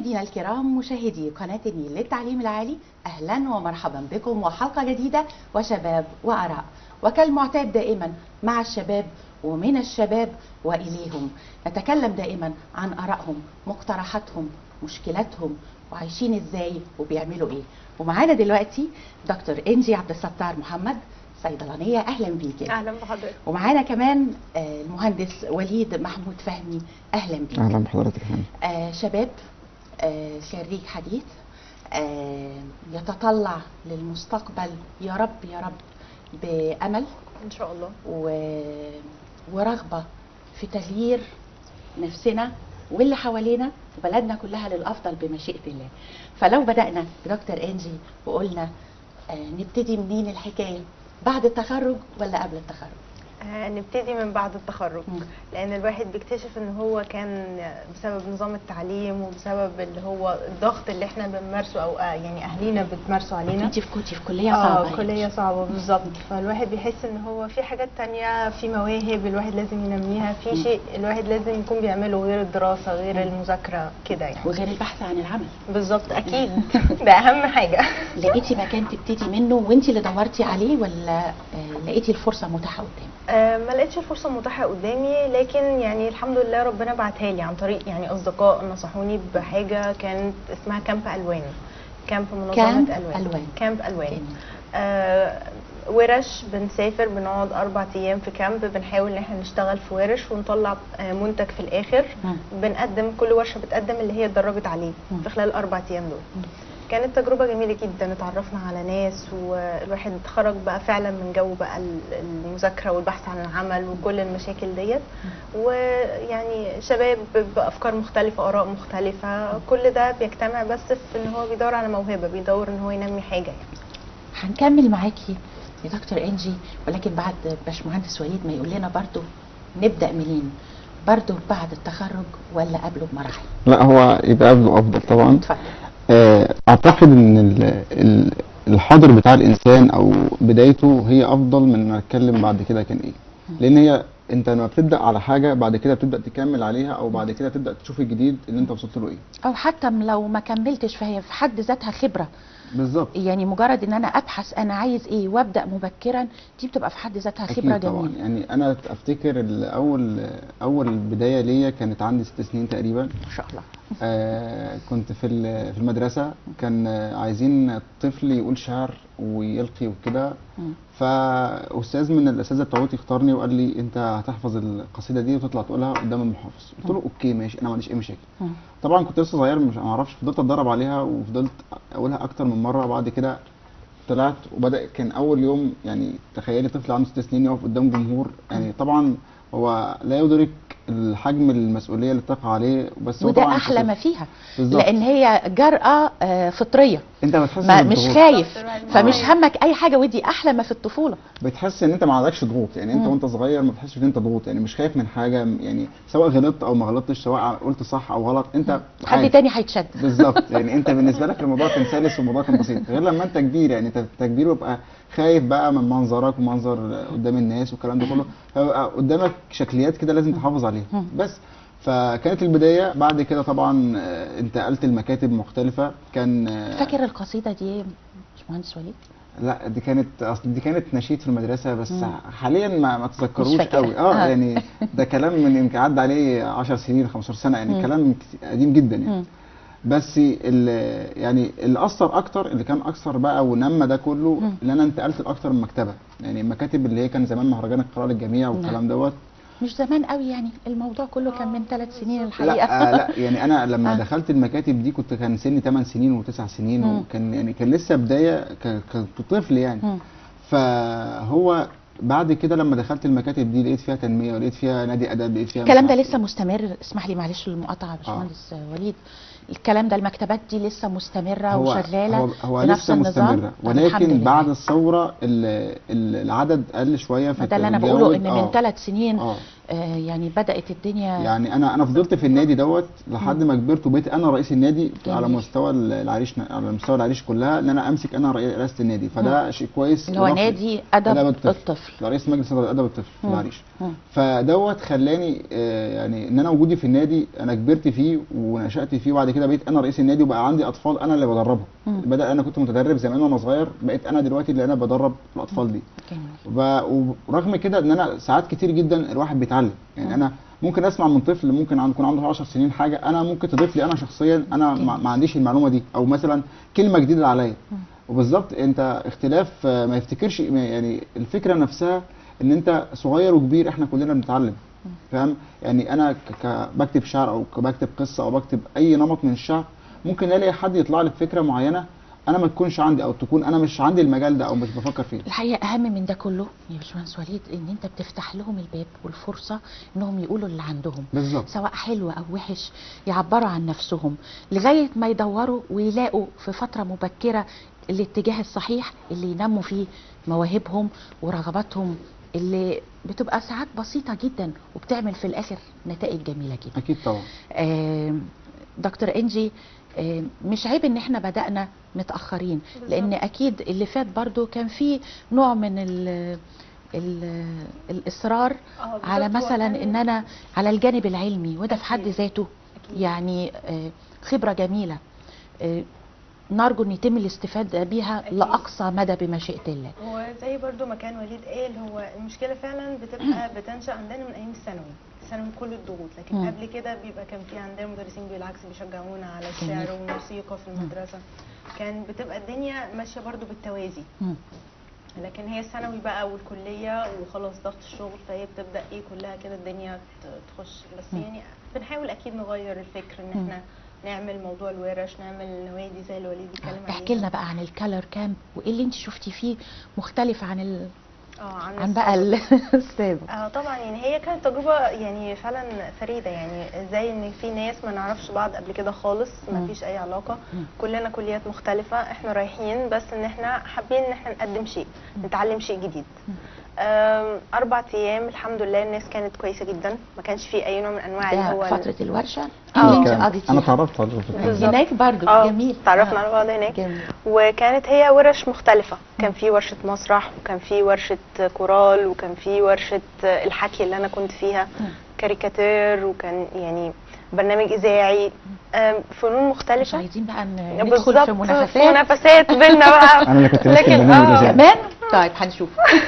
مشاهدينا الكرام مشاهدي قناة النيل للتعليم العالي أهلا ومرحبا بكم وحلقة جديدة وشباب وآراء وكالمعتاد دائما مع الشباب ومن الشباب وإليهم نتكلم دائما عن آرائهم مقترحاتهم مشكلاتهم وعايشين ازاي وبيعملوا ايه ومعانا دلوقتي دكتور انجي عبد الستار محمد صيدلانيه اهلا بيكي اهلا بحضرتك ومعانا كمان آه، المهندس وليد محمود فهمي اهلا بيك اهلا بحضرتك يا فندم آه شباب آه خريج حديث آه يتطلع للمستقبل يا رب يا رب بامل ان شاء الله و... ورغبه في تغيير نفسنا واللي حوالينا وبلدنا كلها للافضل بمشيئه الله فلو بدانا بدكتور انجي وقلنا آه نبتدي منين الحكايه بعد التخرج ولا قبل التخرج آه نبتدي من بعد التخرج مم. لان الواحد بيكتشف ان هو كان بسبب نظام التعليم وبسبب اللي هو الضغط اللي احنا بنمارسه او آه يعني اهالينا بتمارسه علينا انت في كنتي في كليه صعبه اه كلية صعبة بالظبط فالواحد بيحس ان هو في حاجات تانية في مواهب الواحد لازم ينميها في مم. شيء الواحد لازم يكون بيعمله غير الدراسة غير المذاكرة كده يعني وغير البحث عن العمل بالظبط اكيد ده اهم حاجة لقيتي مكان تبتدي منه وانت اللي دورتي عليه ولا آه، لقيتي الفرصه متاحه قدامك آه، ما لقيتش الفرصه متاحه قدامي لكن يعني الحمد لله ربنا بعتها لي عن طريق يعني اصدقاء نصحوني بحاجه كانت اسمها كامب الوان كامب منظمه كامب الوان ألوان. كامب الوان جميل. آه ورش بنسافر بنقعد اربع ايام في كامب بنحاول ان احنا نشتغل في ورش ونطلع آه، منتج في الاخر مم. بنقدم كل ورشه بتقدم اللي هي اتدربت عليه مم. في خلال الاربع ايام دول مم. كانت تجربة جميلة جدا اتعرفنا على ناس والواحد خرج بقى فعلا من جو بقى ال- المذاكرة والبحث عن العمل وكل المشاكل ديت ويعني شباب بأفكار مختلفة آراء مختلفة كل ده بيجتمع بس في ان هو بيدور على موهبة بيدور ان هو ينمي حاجة يعني هنكمل معاكي يا دكتور انجي ولكن بعد باشمهندس وليد ما يقول لنا برضو نبدا منين برضو بعد التخرج ولا قبله بمراحل لا هو يبقى قبله افضل طبعا اتفضل آه، اعتقد ان ال- ال- الحاضر بتاع الانسان او بدايته هي افضل من ان اتكلم بعد كده كان ايه لان هي انت لما بتبدا على حاجه بعد كده بتبدا تكمل عليها او بعد كده تبدا تشوف الجديد اللي انت وصلت له ايه او حتى م- لو ما كملتش فهي في حد ذاتها خبره بالظبط يعني مجرد ان انا ابحث انا عايز ايه وابدا مبكرا دي بتبقى في حد ذاتها خبره اكيد طبعا جميله يعني انا افتكر الاول اول بدايه ليا كانت عندي ست سنين تقريبا ما شاء الله آه كنت في ال- في المدرسة كان آه، عايزين طفل يقول شعر ويلقي وكده مم. فأستاذ من الأساتذة بتوعتي اختارني وقال لي أنت هتحفظ القصيدة دي وتطلع تقولها قدام المحافظ قلت له أوكي ماشي أنا ما عنديش أي مشاكل مم. طبعا كنت لسه صغير مش ما اعرفش فضلت اتدرب عليها وفضلت اقولها اكتر من مره بعد كده طلعت وبدا كان اول يوم يعني تخيلي طفل عنده ست سنين يقف قدام جمهور يعني طبعا هو لا يدرك الحجم المسؤوليه اللي تقع عليه بس هو وده طبعا احلى كطفل. ما فيها بالظبط. لان هي جرأة آه، فطريه انت بتحس ما إن مش الضغوط- خايف بالظبط. فمش آه. همك اي حاجه ودي احلى ما في الطفوله بتحس ان انت ما عندكش ضغوط يعني انت مم. وانت صغير ما بتحسش ان انت ضغوط يعني مش خايف من حاجه يعني سواء غلطت او ما غلطتش سواء قلت صح او غلط انت حد عادي. تاني هيتشد بالظبط يعني انت بالنسبه لك الموضوع كان سلس والموضوع كان بسيط غير لما انت كبير يعني انت انت كبير وبقى خايف بقى من منظرك ومنظر قدام الناس والكلام ده كله فبقى قدامك شكليات كده لازم تحافظ عليها مم. بس فكانت البدايه بعد كده طبعا آه، انتقلت لمكاتب مختلفه كان آه، فاكر القصيده دي باشمهندس وليد لا دي كانت اصل دي كانت نشيد في المدرسه بس مم. حاليا ما ما اتذكروش فاكرها. قوي اه آه. يعني ده كلام من يمكن عدى عليه 10 سنين 15 سنه يعني مم. كلام كت- قديم جدا يعني مم. بس ال- يعني اللي اثر اكتر اللي كان اكثر بقى ونمى ده كله مم. اللي انا انتقلت لاكتر من مكتبه يعني المكاتب اللي هي كان زمان مهرجان القراءه للجميع والكلام دوت مش زمان قوي يعني الموضوع كله كان من ثلاث سنين لا الحقيقه آه لا يعني انا لما آه. دخلت المكاتب دي كنت كان سني 8 سنين و9 سنين مم. وكان يعني كان لسه بدايه ك- ك- كطفل يعني مم. فهو بعد كده لما دخلت المكاتب دي لقيت فيها تنميه ولقيت فيها نادي اداب لقيت فيها الكلام ده مش عارف لسه مستمر اسمح لي معلش المقاطعه يا باشمهندس وليد الكلام ده المكتبات دي لسه مستمره هو وشغاله هو, هو بنفس لسه النظام مستمره طب الحمد ولكن لله. بعد الثوره ال- ال- العدد قل شويه ما ده اللي انا بقوله ان من ثلاث سنين اه آه، يعني بدات الدنيا يعني انا انا فضلت في النادي دوت لحد ما كبرت وبقيت انا رئيس النادي جميل. على مستوى العريش على مستوى العريش كلها ان انا امسك انا رئي- رئاسه النادي فده شيء كويس اللي هو إضافي. نادي ادب أدب الطفل. الطفل رئيس مجلس ادب الطفل في مم. العريش مم. فدوت خلاني آه، يعني ان انا وجودي في النادي انا كبرت فيه ونشات فيه وبعد كده بقيت انا رئيس النادي وبقى عندي اطفال انا اللي بدربهم مم. بدا انا كنت متدرب زمان وانا صغير بقيت انا دلوقتي اللي انا بدرب الاطفال دي جميل وب- ورغم كده ان انا ساعات كتير جدا الواحد بيتعلم يعني انا ممكن اسمع من طفل ممكن عن- يكون عنده 10 سنين حاجه انا ممكن تضيف لي انا شخصيا انا ما ما عنديش المعلومه دي او مثلا كلمه جديده عليا وبالظبط انت اختلاف آه، ما يفتكرش ما- يعني الفكره نفسها ان انت صغير وكبير احنا كلنا بنتعلم فاهم يعني انا ك- ك- بكتب شعر او ك- بكتب قصه او بكتب اي نمط من الشعر ممكن الاقي حد يطلع لي بفكره معينه انا ما تكونش عندي او تكون انا مش عندي المجال ده او مش بفكر فيه الحقيقه اهم من ده كله يا باشمهندس وليد ان انت بتفتح لهم الباب والفرصه انهم يقولوا اللي عندهم بالظبط سواء حلو او وحش يعبروا عن نفسهم لغايه ما يدوروا ويلاقوا في فتره مبكره الاتجاه الصحيح اللي ينموا فيه مواهبهم ورغباتهم اللي بتبقى ساعات بسيطه جدا وبتعمل في الاخر نتائج جميله جدا اكيد طبعا آم، دكتور انجي آم، مش عيب ان احنا بدأنا متأخرين لان اكيد اللي فات برضو كان في نوع من ال ال الاصرار آه، بالظبط. على هو مثلا كان- ان انا على الجانب العلمي وده في حد أكيد. ذاته أكيد. يعني آه، خبرة جميلة آه، نرجو ان يتم الاستفادة بيها أكيد. لأقصى مدى بمشيئة الله هو زي برضو ما كان وليد قال هو المشكله فعلا بتبقى بتنشا عندنا من ايام الثانوي الثانوي كل الضغوط لكن مم. قبل كده بيبقى كان في عندنا مدرسين بالعكس بيشجعونا على جميل. الشعر والموسيقى في المدرسه كان بتبقى الدنيا ماشيه برضو بالتوازي مم. لكن هي الثانوي بقى والكليه وخلاص ضغط الشغل فهي بتبدا ايه كلها كده الدنيا ت- تخش بس مم. يعني بنحاول اكيد نغير الفكر ان مم. احنا نعمل موضوع الورش نعمل نوادي زي اللي وليد بيتكلم عليها احكي لنا بقى عن الكالر كامب وايه اللي انت شفتي فيه مختلف عن ال... اه عن عن بقى ال- السابق اه طبعا يعني هي كانت تجربه يعني فعلا فريده يعني زي ان في ناس ما نعرفش بعض قبل كده خالص ما مم. فيش اي علاقه مم. كلنا كليات مختلفه احنا رايحين بس ان احنا حابين ان احنا نقدم شيء نتعلم شيء جديد آم، اربع ايام الحمد لله الناس كانت كويسه جدا ما كانش في اي نوع من انواع اللي هو ده ال- فترة الورشة آه. اللي انت كان- قضيتيها انا اتعرفت على الفكرة. بالظبط. هناك برضو اه جميل تعرفنا آه. على بعض هناك جميل وكانت هي ورش مختلفة كان في ورشة مسرح وكان في ورشة كورال وكان في ورشة الحكي اللي أنا كنت فيها مم. كاريكاتير وكان يعني برنامج إذاعي آم، فنون مش مختلفة عايزين بقى ن- ندخل بالظبط في منافسات منافسات بينا بقى انا اللي كنت ماسك لكن البرنامج اه ده كمان طيب هنشوف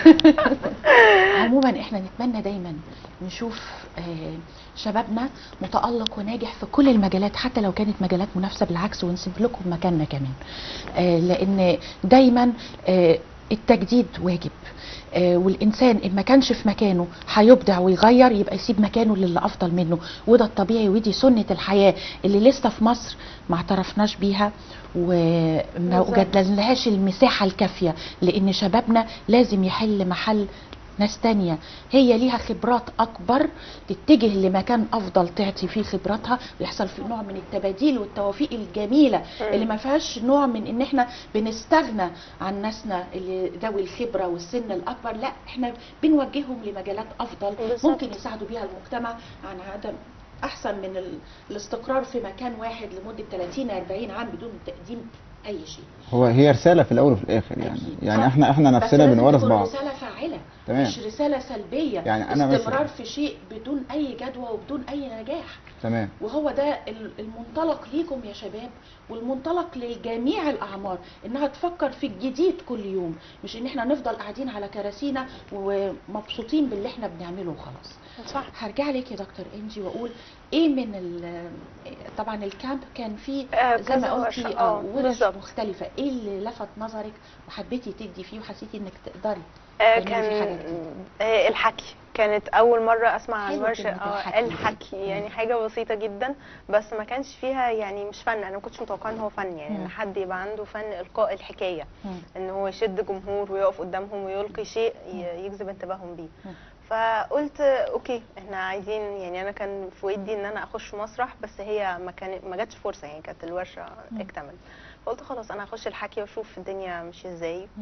عموما احنا نتمنى دايما نشوف آه، شبابنا متألق وناجح في كل المجالات حتى لو كانت مجالات منافسة بالعكس ونسيب لكم مكاننا كمان آه، لأن دايما آه، التجديد واجب آه، والإنسان إن ما كانش في مكانه هيبدع ويغير يبقى يسيب مكانه للي أفضل منه وده الطبيعي ودي سنة الحياة اللي لسه في مصر ما اعترفناش بيها وما بالظبط. وجدلناهاش المساحة الكافية لأن شبابنا لازم يحل محل ناس تانية هي ليها خبرات أكبر تتجه لمكان أفضل تعطي فيه خبراتها ويحصل في نوع من التباديل والتوافيق الجميلة اللي ما فيهاش نوع من إن إحنا بنستغنى عن ناسنا اللي ذوي الخبرة والسن الأكبر لا إحنا بنوجههم لمجالات أفضل بالظبط. ممكن يساعدوا بيها المجتمع عن عدم احسن من ال- الاستقرار في مكان واحد لمده 30 40 عام بدون تقديم اي شيء هو هي رساله في الاول وفي الاخر يعني أكيد. يعني صح. احنا احنا بس نفسنا لازم بنورث تكون بعض رساله فاعله تمام. مش رساله سلبيه يعني أنا استمرار مثلا- في شيء بدون اي جدوى وبدون اي نجاح تمام وهو ده ال- المنطلق ليكم يا شباب والمنطلق لجميع الاعمار انها تفكر في الجديد كل يوم مش ان احنا نفضل قاعدين على كراسينا ومبسوطين باللي احنا بنعمله وخلاص صح هرجع لك يا دكتور انجي واقول ايه من ال- طبعا الكامب كان فيه آه، زي ما كذا قلتي ورشة، اه آه، ورش بالظبط. مختلفه ايه اللي لفت نظرك وحبيتي تدي فيه وحسيتي انك تقدري آه، تعملي فيه حاجة كان جديدة؟ آه، الحكي كانت اول مره اسمع عن حلوة ورشه كلمة اه الحكي دي. الحكي مم. يعني حاجه بسيطه جدا بس ما كانش فيها يعني مش فن انا ما كنتش متوقعه ان هو فن يعني مم. ان حد يبقى عنده فن القاء الحكايه مم. ان هو يشد جمهور ويقف قدامهم ويلقي شيء ي- يجذب انتباههم بيه مم. فقلت اوكي احنا عايزين يعني انا كان في ودي ان انا اخش مسرح بس هي ما كان ما جاتش فرصه يعني كانت الورشه مم. اكتمل فقلت خلاص انا هخش الحكي واشوف الدنيا ماشيه ازاي مم.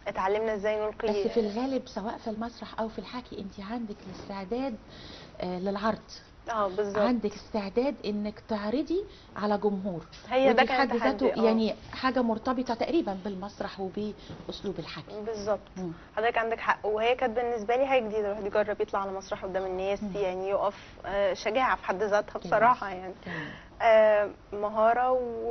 اتعلمنا ازاي نلقي بس في الغالب سواء في المسرح او في الحكي انت عندك الاستعداد آه، للعرض اه بالظبط عندك استعداد انك تعرضي على جمهور هي ده ودي في كان حد ذاته تحدي، آه. يعني حاجه مرتبطه تقريبا بالمسرح وباسلوب الحكي بالظبط مم. حضرتك عندك حق وهي كانت بالنسبه لي حاجه جديده الواحد يجرب يطلع على مسرح قدام الناس مم. يعني يقف آه، شجاعه في حد ذاتها جميل. بصراحه يعني تمام. آه، مهاره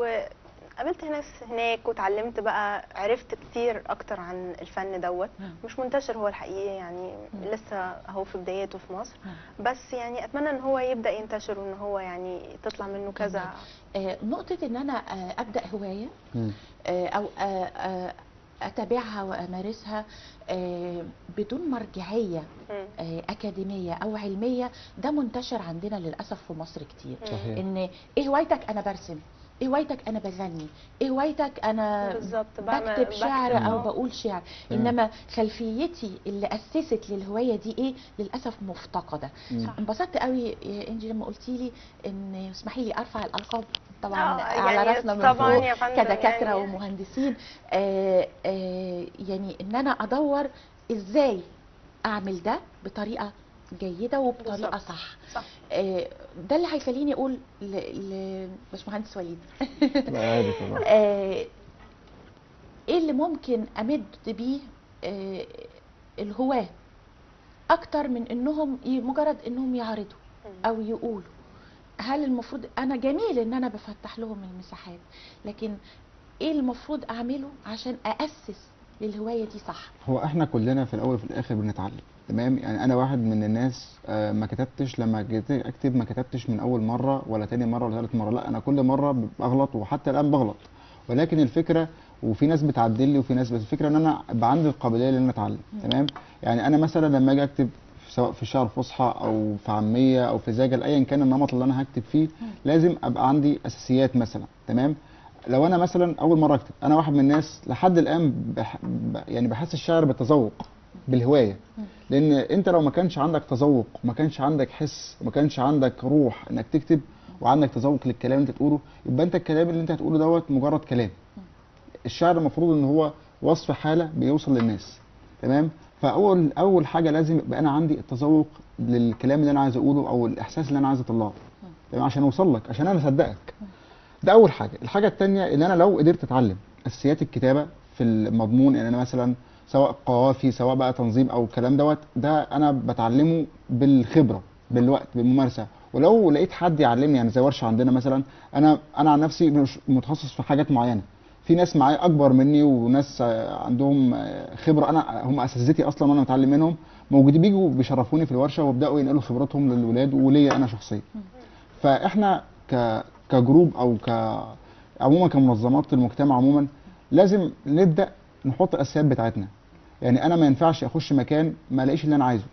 وقابلت ناس هناك وتعلمت بقى عرفت كتير اكتر عن الفن دوت مم. مش منتشر هو الحقيقه يعني مم. لسه اهو في بداياته في مصر مم. بس يعني اتمنى ان هو يبدا ينتشر وان هو يعني تطلع منه كذا آه، نقطه ان انا آه، ابدا هوايه مم. آه، او آه، آه، اتابعها وامارسها آه، بدون مرجعيه مم. آه، اكاديميه او علميه ده منتشر عندنا للاسف في مصر كتير صحيح ان ايه هوايتك انا برسم ايه هوايتك انا بغني ايه هوايتك انا بالظبط بعمل- بكتب شعر بكتب، او آه. بقول شعر تمام. انما خلفيتي اللي اسست للهوايه دي ايه للاسف مفتقده مم. صح. انبسطت قوي يا انجي لما قلتي لي ان اسمحي لي ارفع الالقاب طبعا آه، على يعني راسنا من طبعاً فوق يا فندم، كدكاتره يعني- ومهندسين آه آه يعني ان انا ادور ازاي اعمل ده بطريقه جيده وبطريقه بالظبط. صح صح آه، ده اللي هيخليني اقول لباشمهندس وليد لا عادي طبعا آه، ايه اللي ممكن امد بيه آه، الهواة اكتر من انهم ي- مجرد انهم يعرضوا او يقولوا هل المفروض انا جميل ان انا بفتح لهم المساحات لكن ايه المفروض اعمله عشان اسس للهواية دي صح هو احنا كلنا في الاول وفي الاخر بنتعلم تمام يعني انا واحد من الناس آه، ما كتبتش لما جيت اكتب ما كتبتش من اول مره ولا تاني مره ولا ثالث مره لا انا كل مره بغلط وحتى الان بغلط ولكن الفكره وفي ناس بتعدل لي وفي ناس بس الفكره ان انا يبقى عندي القابليه ان انا اتعلم تمام يعني انا مثلا لما اجي اكتب سواء في الشعر الفصحى او في عاميه او في زجل ايا كان النمط اللي انا هكتب فيه لازم ابقى عندي اساسيات مثلا تمام لو انا مثلا اول مره اكتب انا واحد من الناس لحد الان بح... ب- يعني بحس الشعر بالتذوق بالهوايه لان انت لو ما كانش عندك تذوق وما كانش عندك حس وما كانش عندك روح انك تكتب وعندك تذوق للكلام اللي انت تقوله يبقى انت الكلام اللي انت هتقوله دوت مجرد كلام الشعر المفروض ان هو وصف حاله بيوصل للناس تمام فاول اول حاجه لازم يبقى انا عندي التذوق للكلام اللي انا عايز اقوله او الاحساس اللي انا عايز اطلعه تمام عشان اوصل لك عشان انا اصدقك ده اول حاجه الحاجه الثانيه ان انا لو قدرت اتعلم اساسيات الكتابه في المضمون ان انا مثلا سواء قوافي سواء بقى تنظيم او الكلام دوت ده انا بتعلمه بالخبره بالوقت بالممارسه ولو لقيت حد يعلمني يعني زي ورشه عندنا مثلا انا انا عن نفسي مش متخصص في حاجات معينه في ناس معايا اكبر مني وناس آه، عندهم آه، خبره انا هم اساتذتي اصلا وانا متعلم منهم موجودين بيجوا بيشرفوني في الورشه ويبداوا ينقلوا خبراتهم للولاد وليا انا شخصيا فاحنا ك كجروب او ك عموما كمنظمات المجتمع عموما لازم نبدا نحط الاساسيات بتاعتنا يعني انا ما ينفعش اخش مكان ما الاقيش اللي انا عايزه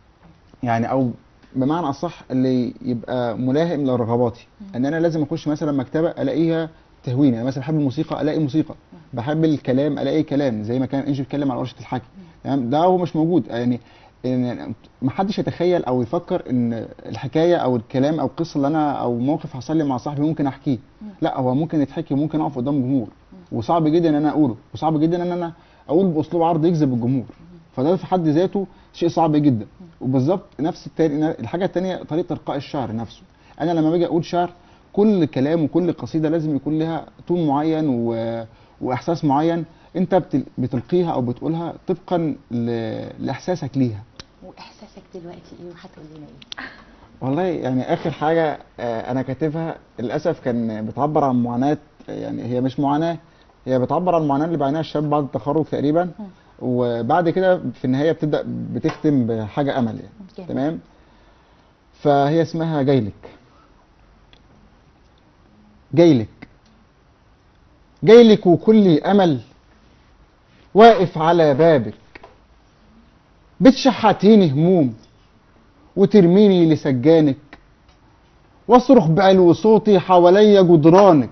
يعني او بمعنى اصح اللي يبقى ملائم لرغباتي ان انا لازم اخش مثلا مكتبه الاقيها تهويني يعني مثلا بحب الموسيقى الاقي موسيقى بحب الكلام الاقي كلام زي ما كان انجي بيتكلم على ورشه الحكي تمام ده هو مش موجود يعني إن ما حدش يتخيل او يفكر ان الحكايه او الكلام او القصه اللي انا او موقف حصل لي مع صاحبي ممكن احكيه لا هو ممكن يتحكي وممكن اقف قدام جمهور وصعب جدا ان انا اقوله وصعب جدا ان انا اقول باسلوب عرض يجذب الجمهور فده في حد ذاته شيء صعب جدا وبالظبط نفس التاني الحاجه الثانيه طريقه القاء الشعر نفسه انا لما باجي اقول شعر كل كلام وكل قصيده لازم يكون لها تون معين و... واحساس معين انت بتل... بتلقيها او بتقولها طبقا ل... لاحساسك ليها واحساسك دلوقتي ايه وهتقول لنا ايه والله يعني اخر حاجه آه، انا كاتبها للاسف كان بتعبر عن معاناه يعني هي مش معاناه هي بتعبر عن المعاناه اللي بيعانيها الشباب بعد التخرج تقريبا وبعد كده في النهايه بتبدا بتختم بحاجه امل يعني جميل. تمام فهي اسمها جايلك جايلك جايلك وكل امل واقف على بابك بتشحتيني هموم وترميني لسجانك واصرخ بعلو صوتي حواليا جدرانك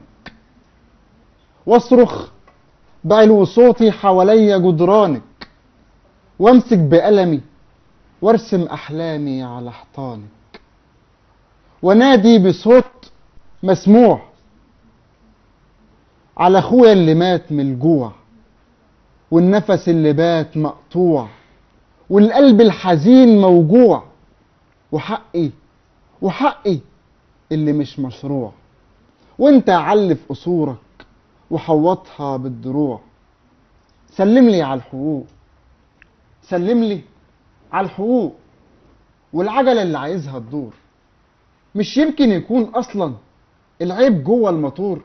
واصرخ بعلو صوتي حواليا جدرانك وامسك بقلمي وارسم احلامي على حيطانك ونادي بصوت مسموع على اخويا اللي مات من الجوع والنفس اللي بات مقطوع والقلب الحزين موجوع وحقي وحقي اللي مش مشروع وانت علف قصورك وحوطها بالدروع سلم لي على الحقوق سلم لي على الحقوق والعجلة اللي عايزها تدور مش يمكن يكون اصلا العيب جوه الموتور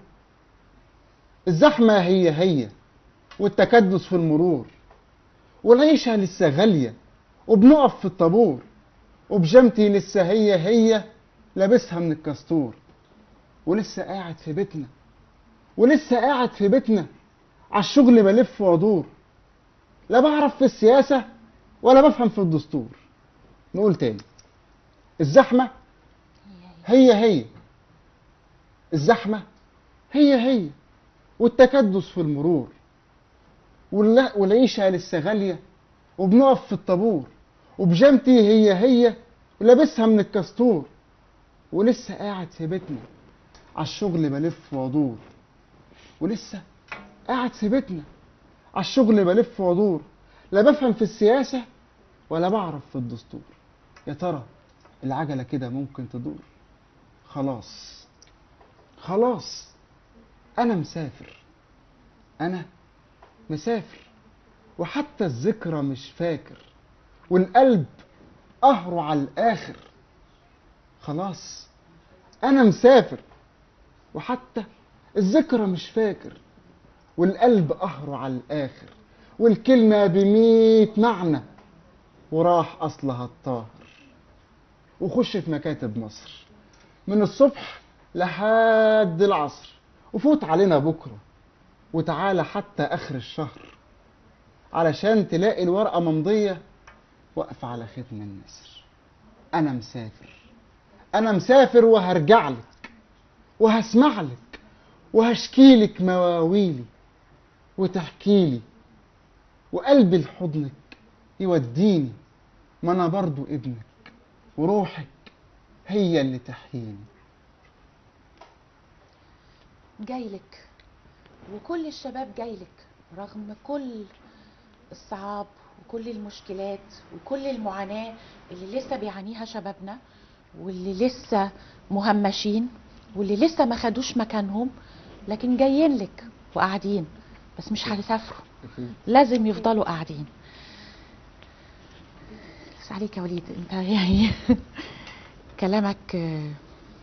الزحمة هي هي والتكدس في المرور والعيشة لسه غالية وبنقف في الطابور وبجامتي لسه هي هي لابسها من الكستور ولسه قاعد في بيتنا ولسه قاعد في بيتنا على الشغل بلف وادور لا بعرف في السياسة ولا بفهم في الدستور نقول تاني الزحمة هي هي الزحمة هي هي والتكدس في المرور واللا- والعيشة لسه غالية وبنقف في الطابور وبجامتي هي هي ولابسها من الكستور ولسه قاعد في بيتنا على الشغل بلف وادور ولسه قاعد في بيتنا على الشغل بلف وادور لا بفهم في السياسة ولا بعرف في الدستور يا ترى العجلة كده ممكن تدور خلاص خلاص أنا مسافر أنا مسافر وحتى الذكرى مش فاكر والقلب قهره على الآخر خلاص أنا مسافر وحتى الذكرى مش فاكر والقلب قهره على الآخر والكلمة بميت معنى وراح أصلها الطاهر وخش في مكاتب مصر من الصبح لحد العصر وفوت علينا بكرة وتعالى حتى آخر الشهر علشان تلاقي الورقة ممضية واقفة على ختم النسر أنا مسافر أنا مسافر وهرجع لك وهسمع لك وهشكي لك مواويلي وتحكي لي وقلبي لحضنك يوديني ما أنا برضو ابنك وروحك هي اللي تحييني جايلك وكل الشباب جايلك رغم كل الصعاب وكل المشكلات وكل المعاناة اللي لسه بيعانيها شبابنا واللي لسه مهمشين واللي لسه ما خدوش مكانهم لكن جايين لك وقاعدين بس مش هيسافروا لازم يفضلوا قاعدين بس عليك يا وليد انت يعني كلامك آه،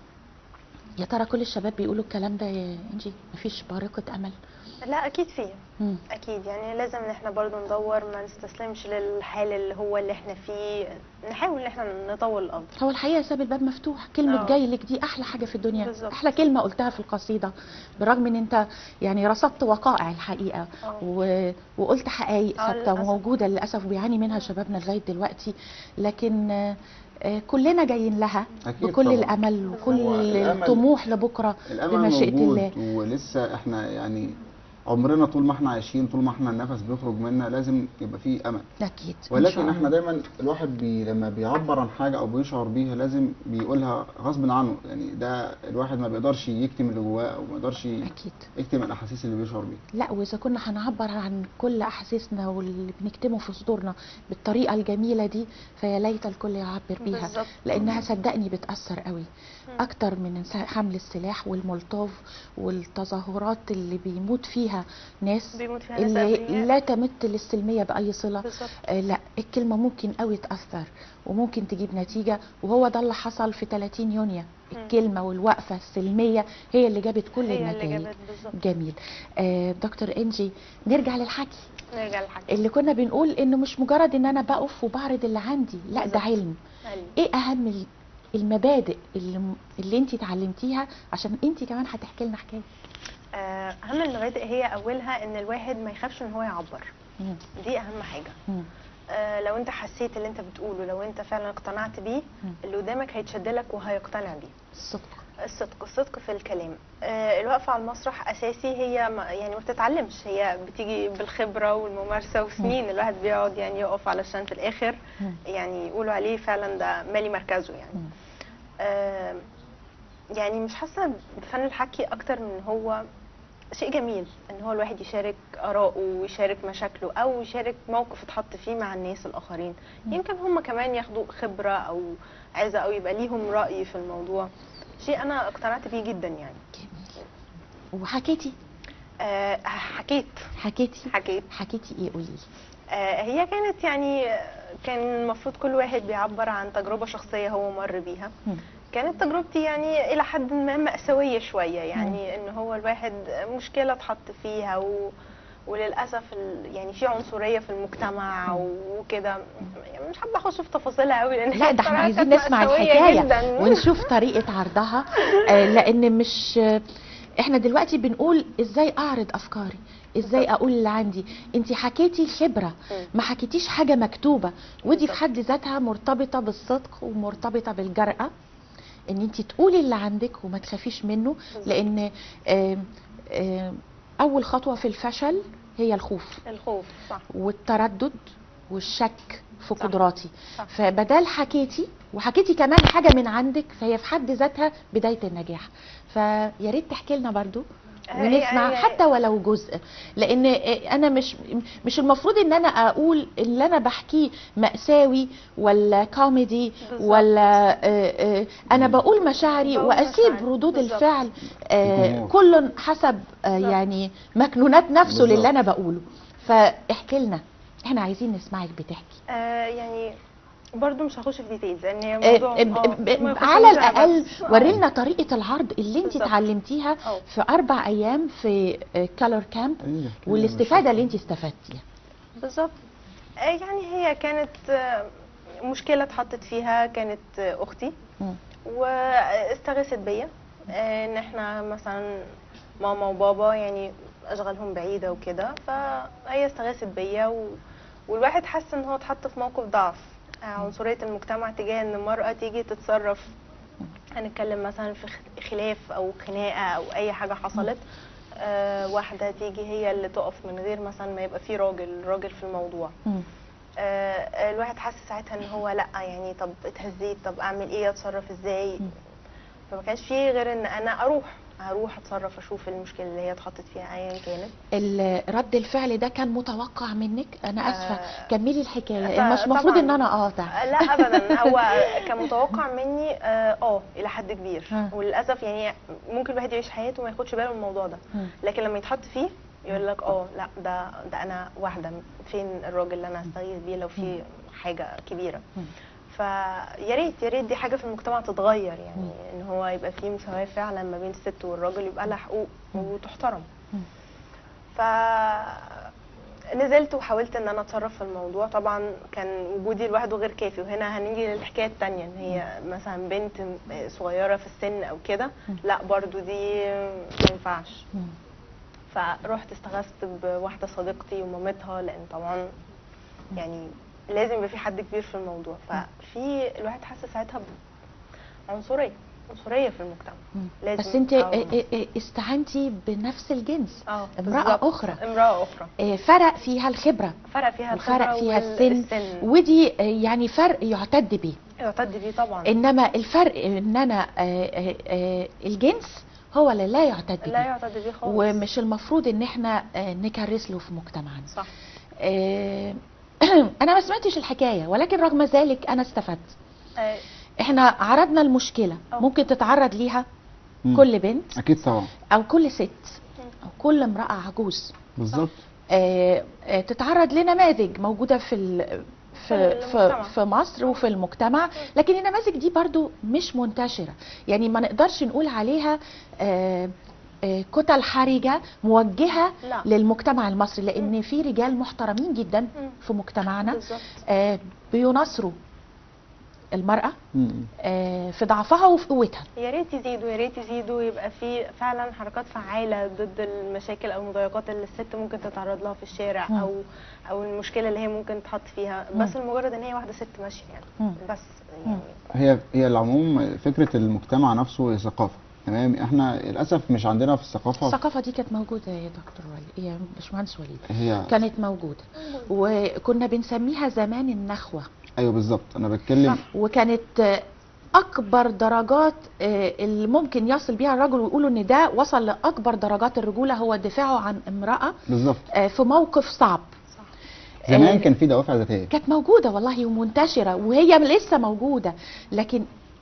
يا ترى كل الشباب بيقولوا الكلام ده يا انجي مفيش بارقة امل لا اكيد فيه مم. اكيد يعني لازم ان احنا برضو ندور ما نستسلمش للحال اللي هو اللي احنا فيه نحاول ان احنا نطور الامر هو الحقيقه ساب الباب مفتوح كلمه آه. جاي لك دي احلى حاجه في الدنيا بالظبط. احلى كلمه قلتها في القصيده برغم ان انت يعني رصدت وقائع الحقيقه آه. و... وقلت حقائق آه، ثابته للأسف. وموجوده للاسف بيعاني منها شبابنا لغايه دلوقتي لكن آه، آه، كلنا جايين لها أكيد بكل طبعاً. الامل هو وكل الأمل- الطموح لبكره الامل بمشيئه موجود الله ولسه احنا يعني عمرنا طول ما احنا عايشين طول ما احنا النفس بيخرج منا لازم يبقى فيه امل اكيد إن شاء ولكن احنا الله. دايما الواحد بي لما بيعبر عن حاجه او بيشعر بيها لازم بيقولها غصب عنه يعني ده الواحد ما بيقدرش يكتم اللي جواه او ما يقدرش اكيد يكتم الاحاسيس اللي بيشعر بيها لا واذا كنا هنعبر عن كل احاسيسنا واللي بنكتمه في صدورنا بالطريقه الجميله دي فيا ليت الكل يعبر بيها بالظبط. لانها صدقني بتاثر قوي اكتر من انس- حمل السلاح والمولوتوف والتظاهرات اللي بيموت فيها ناس بيموت فيها ناس اللي أبرياء. لا تمت للسلميه باي صله بالظبط آه، لا الكلمة ممكن قوي تأثر وممكن تجيب نتيجة وهو ده اللي حصل في 30 يونيو الكلمة والوقفة السلمية هي اللي جابت كل هي اللي النتائج جابت بالظبط جميل آه دكتور انجي نرجع للحكي نرجع للحاجة اللي كنا بنقول انه مش مجرد ان انا بقف وبعرض اللي عندي لا ده بالظبط. علم علم. ايه اهم ال- المبادئ اللي اللي انت اتعلمتيها عشان انت كمان هتحكي لنا حكايه آه، اهم المبادئ هي اولها ان الواحد ما يخافش ان هو يعبر مم. دي اهم حاجه مم. آه، لو انت حسيت اللي انت بتقوله لو انت فعلا اقتنعت بيه مم. اللي قدامك هيتشد لك وهيقتنع بيه الصدق الصدق الصدق في الكلام آه، الوقفه على المسرح اساسي هي ما يعني ما بتتعلمش هي بتيجي بالخبره والممارسه وسنين الواحد بيقعد يعني يقف علشان في الاخر مم. يعني يقولوا عليه فعلا ده مالي مركزه يعني مم. آه، يعني مش حاسه بفن الحكي اكتر من هو شيء جميل ان هو الواحد يشارك اراءه ويشارك مشاكله او يشارك موقف اتحط فيه مع الناس الاخرين يمكن هم كمان ياخدوا خبره او عزه او يبقى ليهم راي في الموضوع شيء انا اقتنعت بيه جدا يعني جميل وحكيتي آه حكيت حكيتي حكيت حكيتي ايه قولي لي آه هي كانت يعني آه، كان المفروض كل واحد بيعبر عن تجربه شخصيه هو مر بيها مم. كانت تجربتي يعني الى حد ما مأساوية شوية يعني ان هو الواحد مشكلة اتحط فيها و... وللاسف ال... يعني في عنصرية في المجتمع وكده يعني مش حابة اخش في تفاصيلها قوي لان لا هي ده احنا بصراحة عايزين كانت نسمع مأساوية الحكايه جداً. ونشوف طريقه عرضها آه، لان مش آه، احنا دلوقتي بنقول ازاي اعرض افكاري ازاي بالظبط. اقول اللي عندي انت حكيتي خبره مم. ما حكيتيش حاجه مكتوبه ودي في بالظبط. حد ذاتها مرتبطه بالصدق ومرتبطه بالجرأه ان انت تقولي اللي عندك وما تخافيش منه بالظبط. لان آم، آم، اول خطوه في الفشل هي الخوف الخوف صح والتردد والشك في صح. قدراتي صح. فبدال حكيتي وحكيتي كمان حاجه من عندك فهي في حد ذاتها بدايه النجاح فيا ريت تحكي لنا برضو هي- ونسمع هي- حتى ولو جزء لان انا مش مش المفروض ان انا اقول اللي انا بحكيه مأساوي ولا كوميدي بالظبط. ولا آه، آه، انا بقول مشاعري بقول واسيب مشاعري. ردود بالظبط. الفعل آه، الجمهور. كل حسب آه، بالظبط. يعني مكنونات نفسه بالظبط. للي انا بقوله فاحكي لنا احنا عايزين نسمعك بتحكي آه يعني برضو مش هخش في ديتيلز لان هي آه، موضوع ب- ب- آه، ما يخصنيش على أنا الاقل بس. آه. ورينا طريقه العرض اللي انت بالظبط. اتعلمتيها أه. في اربع ايام في كالر كامب أيوة، كده والاستفاده مش- اللي انت استفدتيها بالظبط آه، يعني هي كانت آه، مشكلة اتحطت فيها كانت آه، أختي مم. واستغاثت بيا آه، ان احنا مثلا ماما وبابا يعني اشغالهم بعيدة وكده فهي استغاثت بيا و... والواحد حس ان هو اتحط في موقف ضعف آه، عنصرية المجتمع تجاه ان المرأة تيجي تتصرف هنتكلم مثلا في خ- خلاف او خناقة او اي حاجة حصلت آه، واحدة تيجي هي اللي تقف من غير مثلا ما يبقى في راجل راجل في الموضوع مم. آه، الواحد حس ساعتها ان هو لا يعني طب اتهزيت طب اعمل ايه اتصرف ازاي مم. فما كانش فيه غير ان انا اروح هروح اتصرف اشوف المشكله اللي هي اتحطت فيها ايا كانت ال- رد الفعل ده كان متوقع منك انا اسفه آه، كملي الحكايه ط- مش المفروض طبعاً. ان انا اقاطع آه، لا ابدا هو كان متوقع مني اه آه، الى حد كبير ها. وللاسف يعني ممكن الواحد يعيش حياته وما ياخدش باله من الموضوع ده مم. لكن لما يتحط فيه يقول لك اه لا ده ده انا واحده فين الراجل اللي انا هستغيث بيه لو في حاجه كبيره مم. فيا ريت يا ريت دي حاجه في المجتمع تتغير يعني مم. ان هو يبقى في مساواه فعلا ما بين الست والراجل يبقى لها حقوق مم. وتحترم مم. ف نزلت وحاولت ان انا اتصرف في الموضوع طبعا كان وجودي لوحده غير كافي وهنا هنيجي للحكايه التانية ان هي مثلا بنت صغيره في السن او كده مم. لا برضو دي ما ينفعش مم. فرحت استغاثت بواحده صديقتي ومامتها لان طبعا يعني لازم يبقى في حد كبير في الموضوع ففي الواحد حس ساعتها بعنصريه عنصريه في المجتمع مم. لازم بس انت أو- استعنتي بنفس الجنس اه امرأة بالظبط. أخرى. امراه اخرى آه، فرق فيها الخبره فرق فيها وفرق الخبره فيها السن والسن ودي آه، يعني فرق يعتد به يعتد بيه طبعا انما الفرق ان انا آه، آه، آه، الجنس هو اللي لا يعتد لا به يعتد بيه خالص ومش المفروض ان احنا آه، نكرس له في مجتمعنا صح آه، انا ما سمعتش الحكايه ولكن رغم ذلك انا استفدت آه، احنا عرضنا المشكله أه. ممكن تتعرض ليها مم. كل بنت اكيد طبعا او كل ست او كل امراه عجوز بالظبط آه، آه، تتعرض لنماذج موجوده في ال- في في في, المجتمع. في مصر وفي المجتمع لكن النماذج دي برضو مش منتشره يعني ما نقدرش نقول عليها آه، آه، كتل حرجه موجهه لا. للمجتمع المصري لان في رجال محترمين جدا مم. في مجتمعنا بالظبط آه، بيناصروا المراه مم. آه، في ضعفها وفي قوتها يا ريت يزيدوا يا ريت يزيدوا يبقى في فعلا حركات فعاله ضد المشاكل او المضايقات اللي الست ممكن تتعرض لها في الشارع مم. او او المشكله اللي هي ممكن تحط فيها بس لمجرد ان هي واحده ست ماشيه يعني مم. بس يعني هي هي العموم فكره المجتمع نفسه هي ثقافه تمام احنا للاسف مش عندنا في الثقافه الثقافه دي كانت موجوده يا دكتور وليد يا باشمهندس وليد هي كانت موجوده وكنا بنسميها زمان النخوه ايوه بالظبط انا بتكلم وكانت آه، اكبر درجات آه، اللي ممكن يصل بيها الرجل ويقولوا ان ده وصل لاكبر درجات الرجوله هو دفاعه عن امراه بالظبط آه، في موقف صعب زمان آه، كان في دوافع ذاتيه كانت موجوده والله ومنتشره وهي لسه موجوده لكن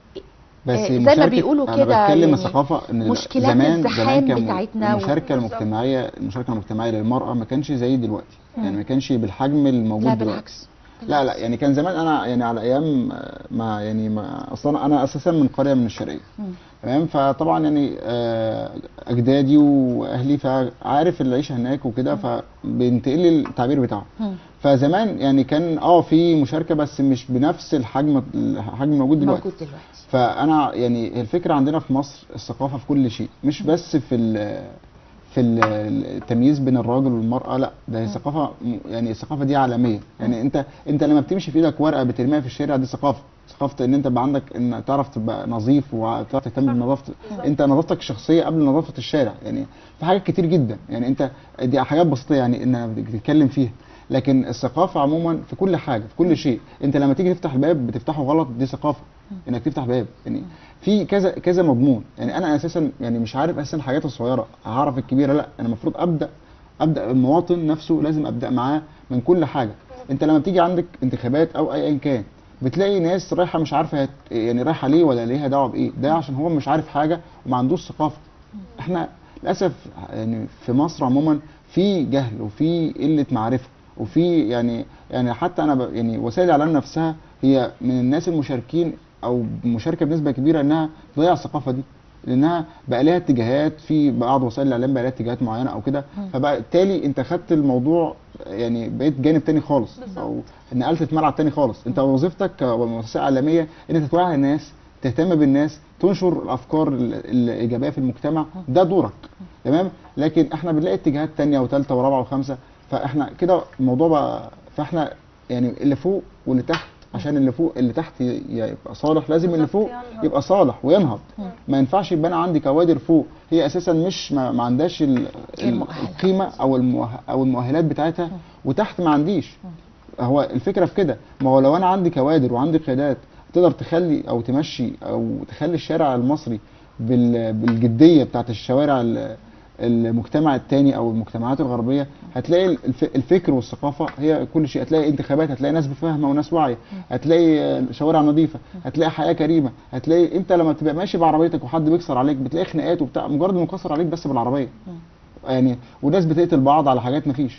بس آه، زي ما مشاركة- بيقولوا انا كده بتكلم يعني الثقافه ان مشكلات زمان الزحام زمان كان بتاعتنا و- المشاركه بالظبط. المجتمعيه المشاركه المجتمعيه للمراه ما كانش زي دلوقتي مم. يعني ما كانش بالحجم الموجود لا دلوقتي بالعكس لا لا يعني كان زمان انا يعني على ايام آه، ما يعني ما اصلا انا اساسا من قريه من الشرقيه مم. تمام فطبعا يعني آه، اجدادي واهلي فعارف العيشه هناك وكده فبينتقل لي التعبير بتاعهم مم. فزمان يعني كان اه في مشاركه بس مش بنفس الحجم الحجم الموجود دلوقتي موجود دلوقتي فانا يعني الفكره عندنا في مصر الثقافه في كل شيء مش بس في ال- في ال- التمييز بين الراجل والمراه لا ده هي ثقافه م- يعني الثقافه دي عالميه يعني انت انت لما بتمشي في ايدك ورقه بترميها في الشارع دي ثقافه ثقافه ان انت يبقى عندك ان تعرف تبقى نظيف وتعرف تهتم بنظافه انت نظافتك الشخصيه قبل نظافه الشارع يعني في حاجات كتير جدا يعني انت دي حاجات بسيطه يعني ان بتتكلم فيها لكن الثقافه عموما في كل حاجه في كل شيء انت لما تيجي تفتح الباب بتفتحه غلط دي ثقافه انك تفتح باب يعني في كذا كذا مضمون يعني انا اساسا يعني مش عارف اساسا الحاجات الصغيره هعرف الكبيره لا انا المفروض ابدا ابدا المواطن نفسه لازم ابدا معاه من كل حاجه انت لما بتيجي عندك انتخابات او ايا كان بتلاقي ناس رايحه مش عارفه هت- يعني رايحه ليه ولا ليها دعوه بايه ده عشان هو مش عارف حاجه وما عندوش ثقافه احنا للاسف يعني في مصر عموما في جهل وفي قله معرفه وفي يعني يعني حتى انا ب يعني وسائل الاعلام نفسها هي من الناس المشاركين او مشاركه بنسبه كبيره انها تضيع الثقافه دي لانها بقى لها اتجاهات في بعض وسائل الاعلام بقى لها اتجاهات معينه او كده مم. فبقى بالتالي انت خدت الموضوع يعني بقيت جانب تاني خالص او نقلت في ملعب تاني خالص انت وظيفتك كمؤسسه اعلاميه ان انت توعي الناس تهتم بالناس تنشر الافكار ال- الايجابيه في المجتمع ده دورك تمام لكن احنا بنلاقي اتجاهات تانية وثالثه ورابعه وخامسه فاحنا كده الموضوع بقى فاحنا يعني اللي فوق واللي تحت عشان اللي فوق اللي تحت ي- يبقى صالح لازم اللي بالظبط فوق ينهض. يبقى صالح وينهض مم. ما ينفعش يبقى انا عندي كوادر فوق هي اساسا مش ما, ما عندهاش ال- غير ال- مؤهلة. القيمه او المؤه او المؤهلات بتاعتها وتحت ما عنديش هو الفكره في كده ما هو لو انا عندي كوادر وعندي قيادات تقدر تخلي او تمشي او تخلي الشارع المصري بال- بالجديه بتاعت الشوارع ال- المجتمع التاني او المجتمعات الغربيه هتلاقي الف- الفكر والثقافه هي كل شيء هتلاقي انتخابات هتلاقي ناس فاهمه وناس واعيه هتلاقي آه، شوارع نظيفه هتلاقي حياه كريمه هتلاقي انت لما تبقى ماشي بعربيتك وحد بيكسر عليك بتلاقي خناقات وبتاع مجرد انه كسر عليك بس بالعربيه يعني وناس بتقتل بعض على حاجات مفيش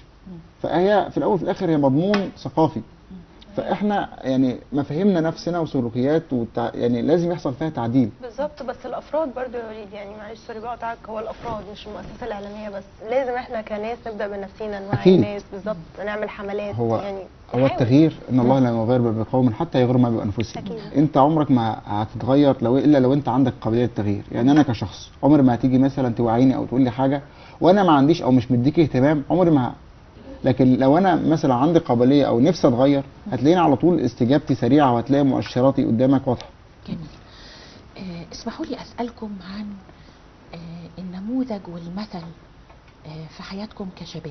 فهي في الاول وفي الاخر هي مضمون ثقافي فاحنا يعني مفاهيمنا نفسنا وسلوكيات وتع... يعني لازم يحصل فيها تعديل بالظبط بس الافراد برضو يا وليد يعني معلش سوري بقطعك هو الافراد مش المؤسسه الاعلاميه بس لازم احنا كناس نبدا بنفسنا نوعي أكيد. الناس بالظبط نعمل حملات هو يعني هو نحاول. التغيير ان الله لا يغير ما بقوم حتى يغيروا ما بانفسهم أكيد. انت عمرك ما هتتغير لو الا لو انت عندك قابليه للتغيير يعني انا كشخص عمر ما هتيجي مثلا توعيني او تقول لي حاجه وانا ما عنديش او مش مديك اهتمام عمري ما ه- لكن لو انا مثلا عندي قابليه او نفسي اتغير هتلاقيني على طول استجابتي سريعه وهتلاقي مؤشراتي قدامك واضحه جميل آه، اسمحوا لي اسالكم عن آه، النموذج والمثل آه، في حياتكم كشباب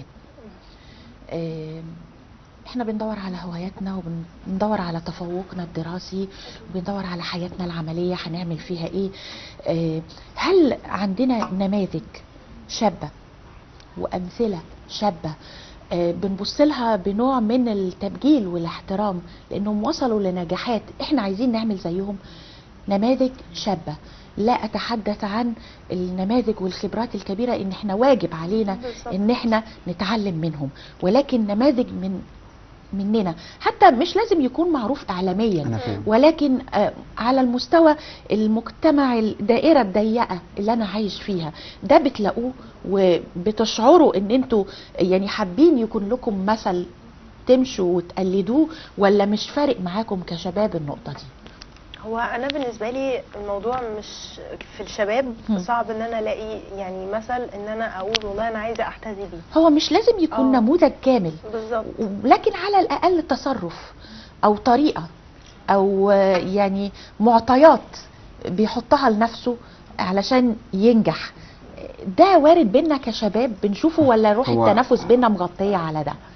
آه، احنا بندور على هواياتنا وبندور على تفوقنا الدراسي وبندور على حياتنا العمليه هنعمل فيها ايه آه، هل عندنا نماذج شابه وامثله شابه آه، بنبص لها بنوع من التبجيل والاحترام لانهم وصلوا لنجاحات احنا عايزين نعمل زيهم نماذج شابه لا اتحدث عن النماذج والخبرات الكبيره ان احنا واجب علينا بالظبط. ان احنا نتعلم منهم ولكن نماذج من مننا حتى مش لازم يكون معروف اعلاميا انا فاهم ولكن آه، على المستوى المجتمع الدائرة الضيقة اللي أنا عايش فيها ده بتلاقوه وبتشعروا إن أنتوا يعني حابين يكون لكم مثل تمشوا وتقلدوه ولا مش فارق معاكم كشباب النقطة دي؟ هو انا بالنسبه لي الموضوع مش في الشباب مم. صعب ان انا الاقي يعني مثل ان انا اقول والله انا عايزه احتذي بيه هو مش لازم يكون آه. نموذج كامل بالظبط لكن على الأقل تصرف أو طريقة أو آه، يعني معطيات بيحطها لنفسه علشان ينجح ده وارد بينا كشباب بنشوفه ولا روح هو- التنافس بينا مغطية على ده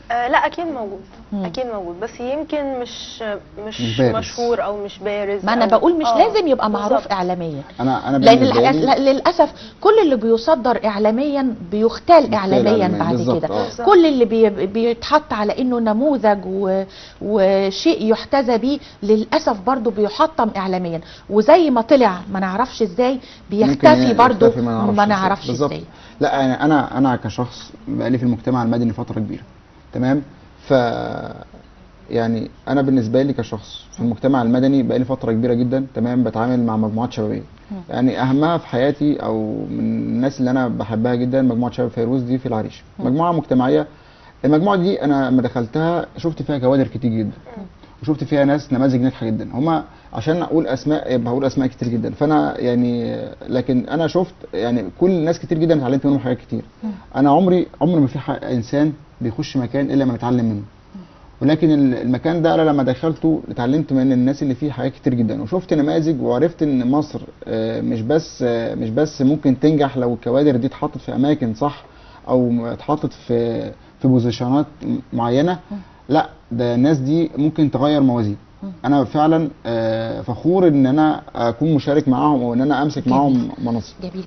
آه لا اكيد موجود مم. اكيد موجود بس يمكن مش مش, مش بارز. مشهور او مش بارز ما انا أو- بقول مش آه، لازم يبقى معروف بالظبط. اعلاميا انا انا لان بالنسبه الح- لي لا- للاسف كل اللي بيصدر اعلاميا بيختال اعلاميا إعلامياً، بعد بالظبط، كده آه. كل اللي بي بيتحط على انه نموذج و... وشيء يحتذى به للاسف برضو بيحطم اعلاميا وزي ما طلع ما نعرفش ازاي ممكن بيختفي برضو يختفي ما نعرفش بالظبط. ازاي لا يعني انا انا كشخص بقالي في المجتمع المدني فتره كبيره تمام ف يعني انا بالنسبه لي كشخص في المجتمع المدني بقالي فتره كبيره جدا تمام بتعامل مع مجموعات شبابيه يعني اهمها في حياتي او من الناس اللي انا بحبها جدا مجموعه شباب فيروز دي في العريش مجموعه مجتمعيه المجموعه دي انا لما دخلتها شفت فيها كوادر كتير جدا وشفت فيها ناس نماذج ناجحه جدا هما عشان اقول اسماء يبقى هقول اسماء كتير جدا فانا يعني لكن انا شفت يعني كل ناس كتير جدا اتعلمت منهم حاجات كتير انا عمري عمري ما في ح- انسان بيخش مكان الا ما يتعلم منه ولكن ال- المكان ده انا لما دخلته اتعلمت من الناس اللي فيه حاجات كتير جدا وشفت نماذج وعرفت ان مصر آه، مش بس آه، مش بس ممكن تنجح لو الكوادر دي اتحطت في اماكن صح او م- اتحطت في في بوزيشنات م- معينه لا ده الناس دي ممكن تغير موازين انا فعلا آه، فخور ان انا اكون مشارك معاهم او ان انا امسك جميل. معاهم مناصب جميل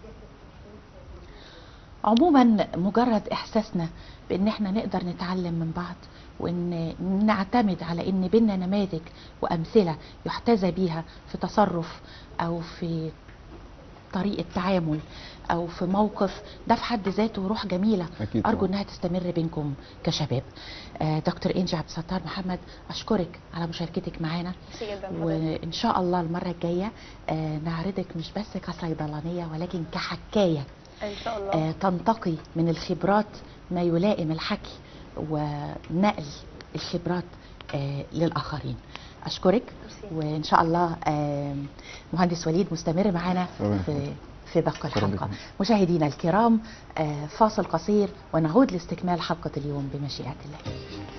عموما مجرد احساسنا بان احنا نقدر نتعلم من بعض وان نعتمد على ان بينا نماذج وامثله يحتذى بيها في تصرف او في طريقه تعامل او في موقف ده في حد ذاته روح جميله أكيد ارجو طبعاً. انها تستمر بينكم كشباب آه دكتور انجي عبد الستار محمد اشكرك على مشاركتك معانا ميرسي جدا حضرتك. وان شاء الله المره الجايه آه نعرضك مش بس كصيدلانيه ولكن كحكايه ان شاء الله آه تنتقي من الخبرات ما يلائم الحكي ونقل الخبرات آه للاخرين اشكرك ميرسي. وان شاء الله آه مهندس وليد مستمر معانا تمام. في في باقي شكراً الحلقه لكم. مشاهدينا الكرام آه فاصل قصير ونعود لاستكمال حلقه اليوم بمشيئه الله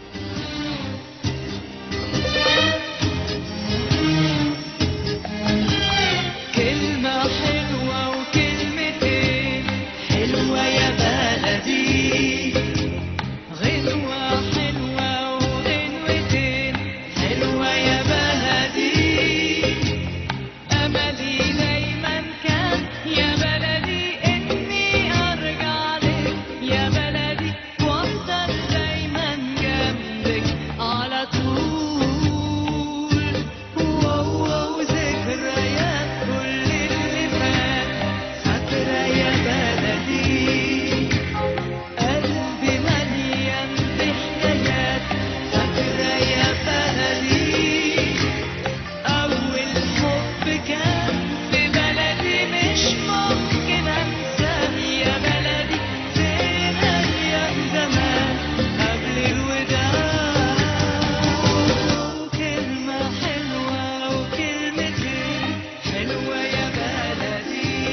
كلمة حلوة وكلمتين حلوة يا بلدي غنوة حلوة وغنوتين حلوة يا بلدي أملي دايما كان يا بلدي إني أرجع لك يا بلدي وأفضل دايما جنبك على طول واو ذكريات كل اللي فات فاكرة يا بلدي قلبي مليان بحكايات فاكرة يا بلدي أول حب كان في بلدي مش ممكن أنساه يا بلدي فين أيام زمان قبل الوداع كلمة حلوة وكلمتين حلوة يا بلدي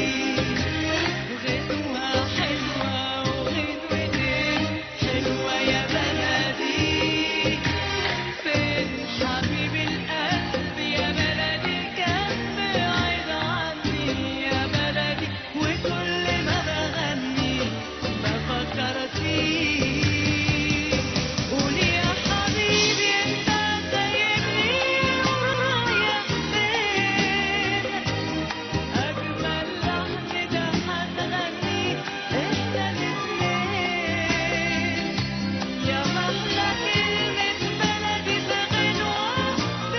غنوة حلوة وغنوتين حلوة يا بلدي فين حبيب القلب يا بلدي كان بعيد عني يا بلدي وكل ما بغني بفكر فيك قولي يا حبيبي انت سايبني ورايح فين أجمل لحن ده هتغنيه إحنا الاتنين يا محلى كلمة بلدي في غنوة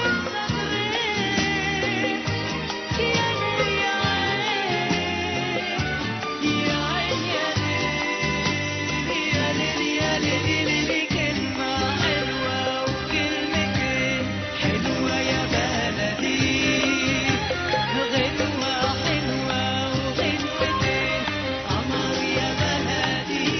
بالصدرين يا نور يا عين يا عين يا ليل يا ليل يا ليل يا ليل كلمة حلوة وكلمتين حلوة يا بلدي غنوة حلوة وغنوتين قمر يا بلدي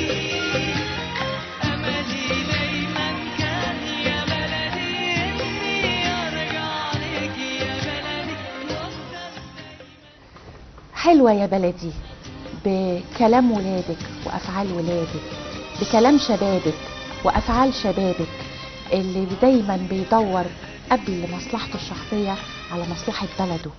أملي دايما كان يا بلدي إني أرجع لك يا بلدي وأفضل حلوة يا بلدي بكلام ولادك وأفعال ولادك بكلام شبابك وأفعال شبابك اللي دايما بيدور قبل مصلحته الشخصية على مصلحة بلده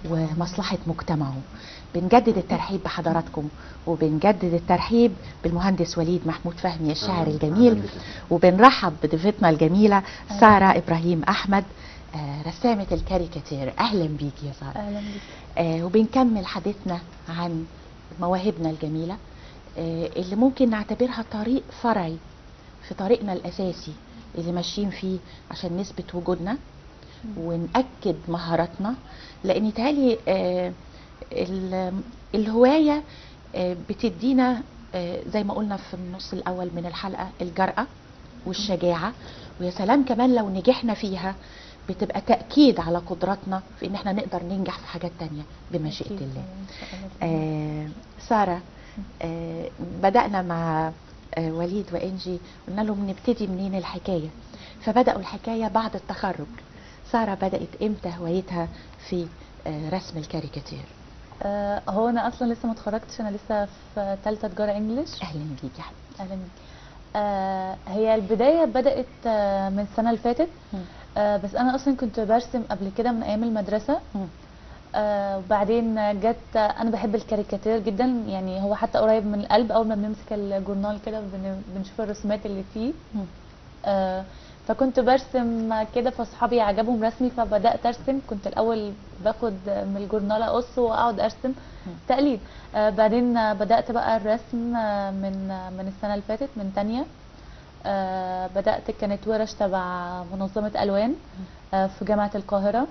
ومصلحة مجتمعه بنجدد الترحيب بحضراتكم وبنجدد الترحيب بالمهندس وليد محمود فهمي الشاعر أهلاً الجميل بك. وبنرحب بضيفتنا الجميلة سارة إبراهيم أحمد آه، رسامة الكاريكاتير أهلا بيك يا سارة اهلا بيك آه، وبنكمل حديثنا عن مواهبنا الجميلة آه، اللي ممكن نعتبرها طريق فرعي في طريقنا الأساسي اللي ماشيين فيه عشان نثبت وجودنا ونأكد مهاراتنا لأن يتهيألي آه، ال- الهواية آه، بتدينا آه، زي ما قلنا في النص الأول من الحلقة الجرأة والشجاعة ويا سلام كمان لو نجحنا فيها بتبقى تأكيد على قدراتنا في إن احنا نقدر ننجح في حاجات تانية بمشيئة أكيد. الله إن شاء الله. آه سارة آه بدأنا مع آه وليد وإنجي قلنا لهم نبتدي منين الحكاية فبدأوا الحكاية بعد التخرج سارة بدأت إمتى هوايتها في آه رسم الكاريكاتير آه، هو انا اصلا لسه ما اتخرجتش انا لسه في ثالثه تجاره انجلش أهلا بيك يا حبيبتي اهلا بيك آه، هي البدايه بدات آه، من السنه اللي فاتت مم. آه، بس انا اصلا كنت برسم قبل كده من ايام المدرسه مم. آه، وبعدين جت انا بحب الكاريكاتير جدا يعني هو حتى قريب من القلب اول ما بنمسك الجورنال كده بن- بنشوف الرسومات اللي فيه مم. آه، فكنت برسم كده فاصحابي عجبهم رسمي فبدات ارسم كنت الاول باخد من الجورنال اقص واقعد ارسم تقليد آه، بعدين آه، بدات بقى الرسم آه، من آه، من السنه اللي فاتت من تانية آه، بدات كانت ورش تبع منظمه الوان آه، في جامعه القاهره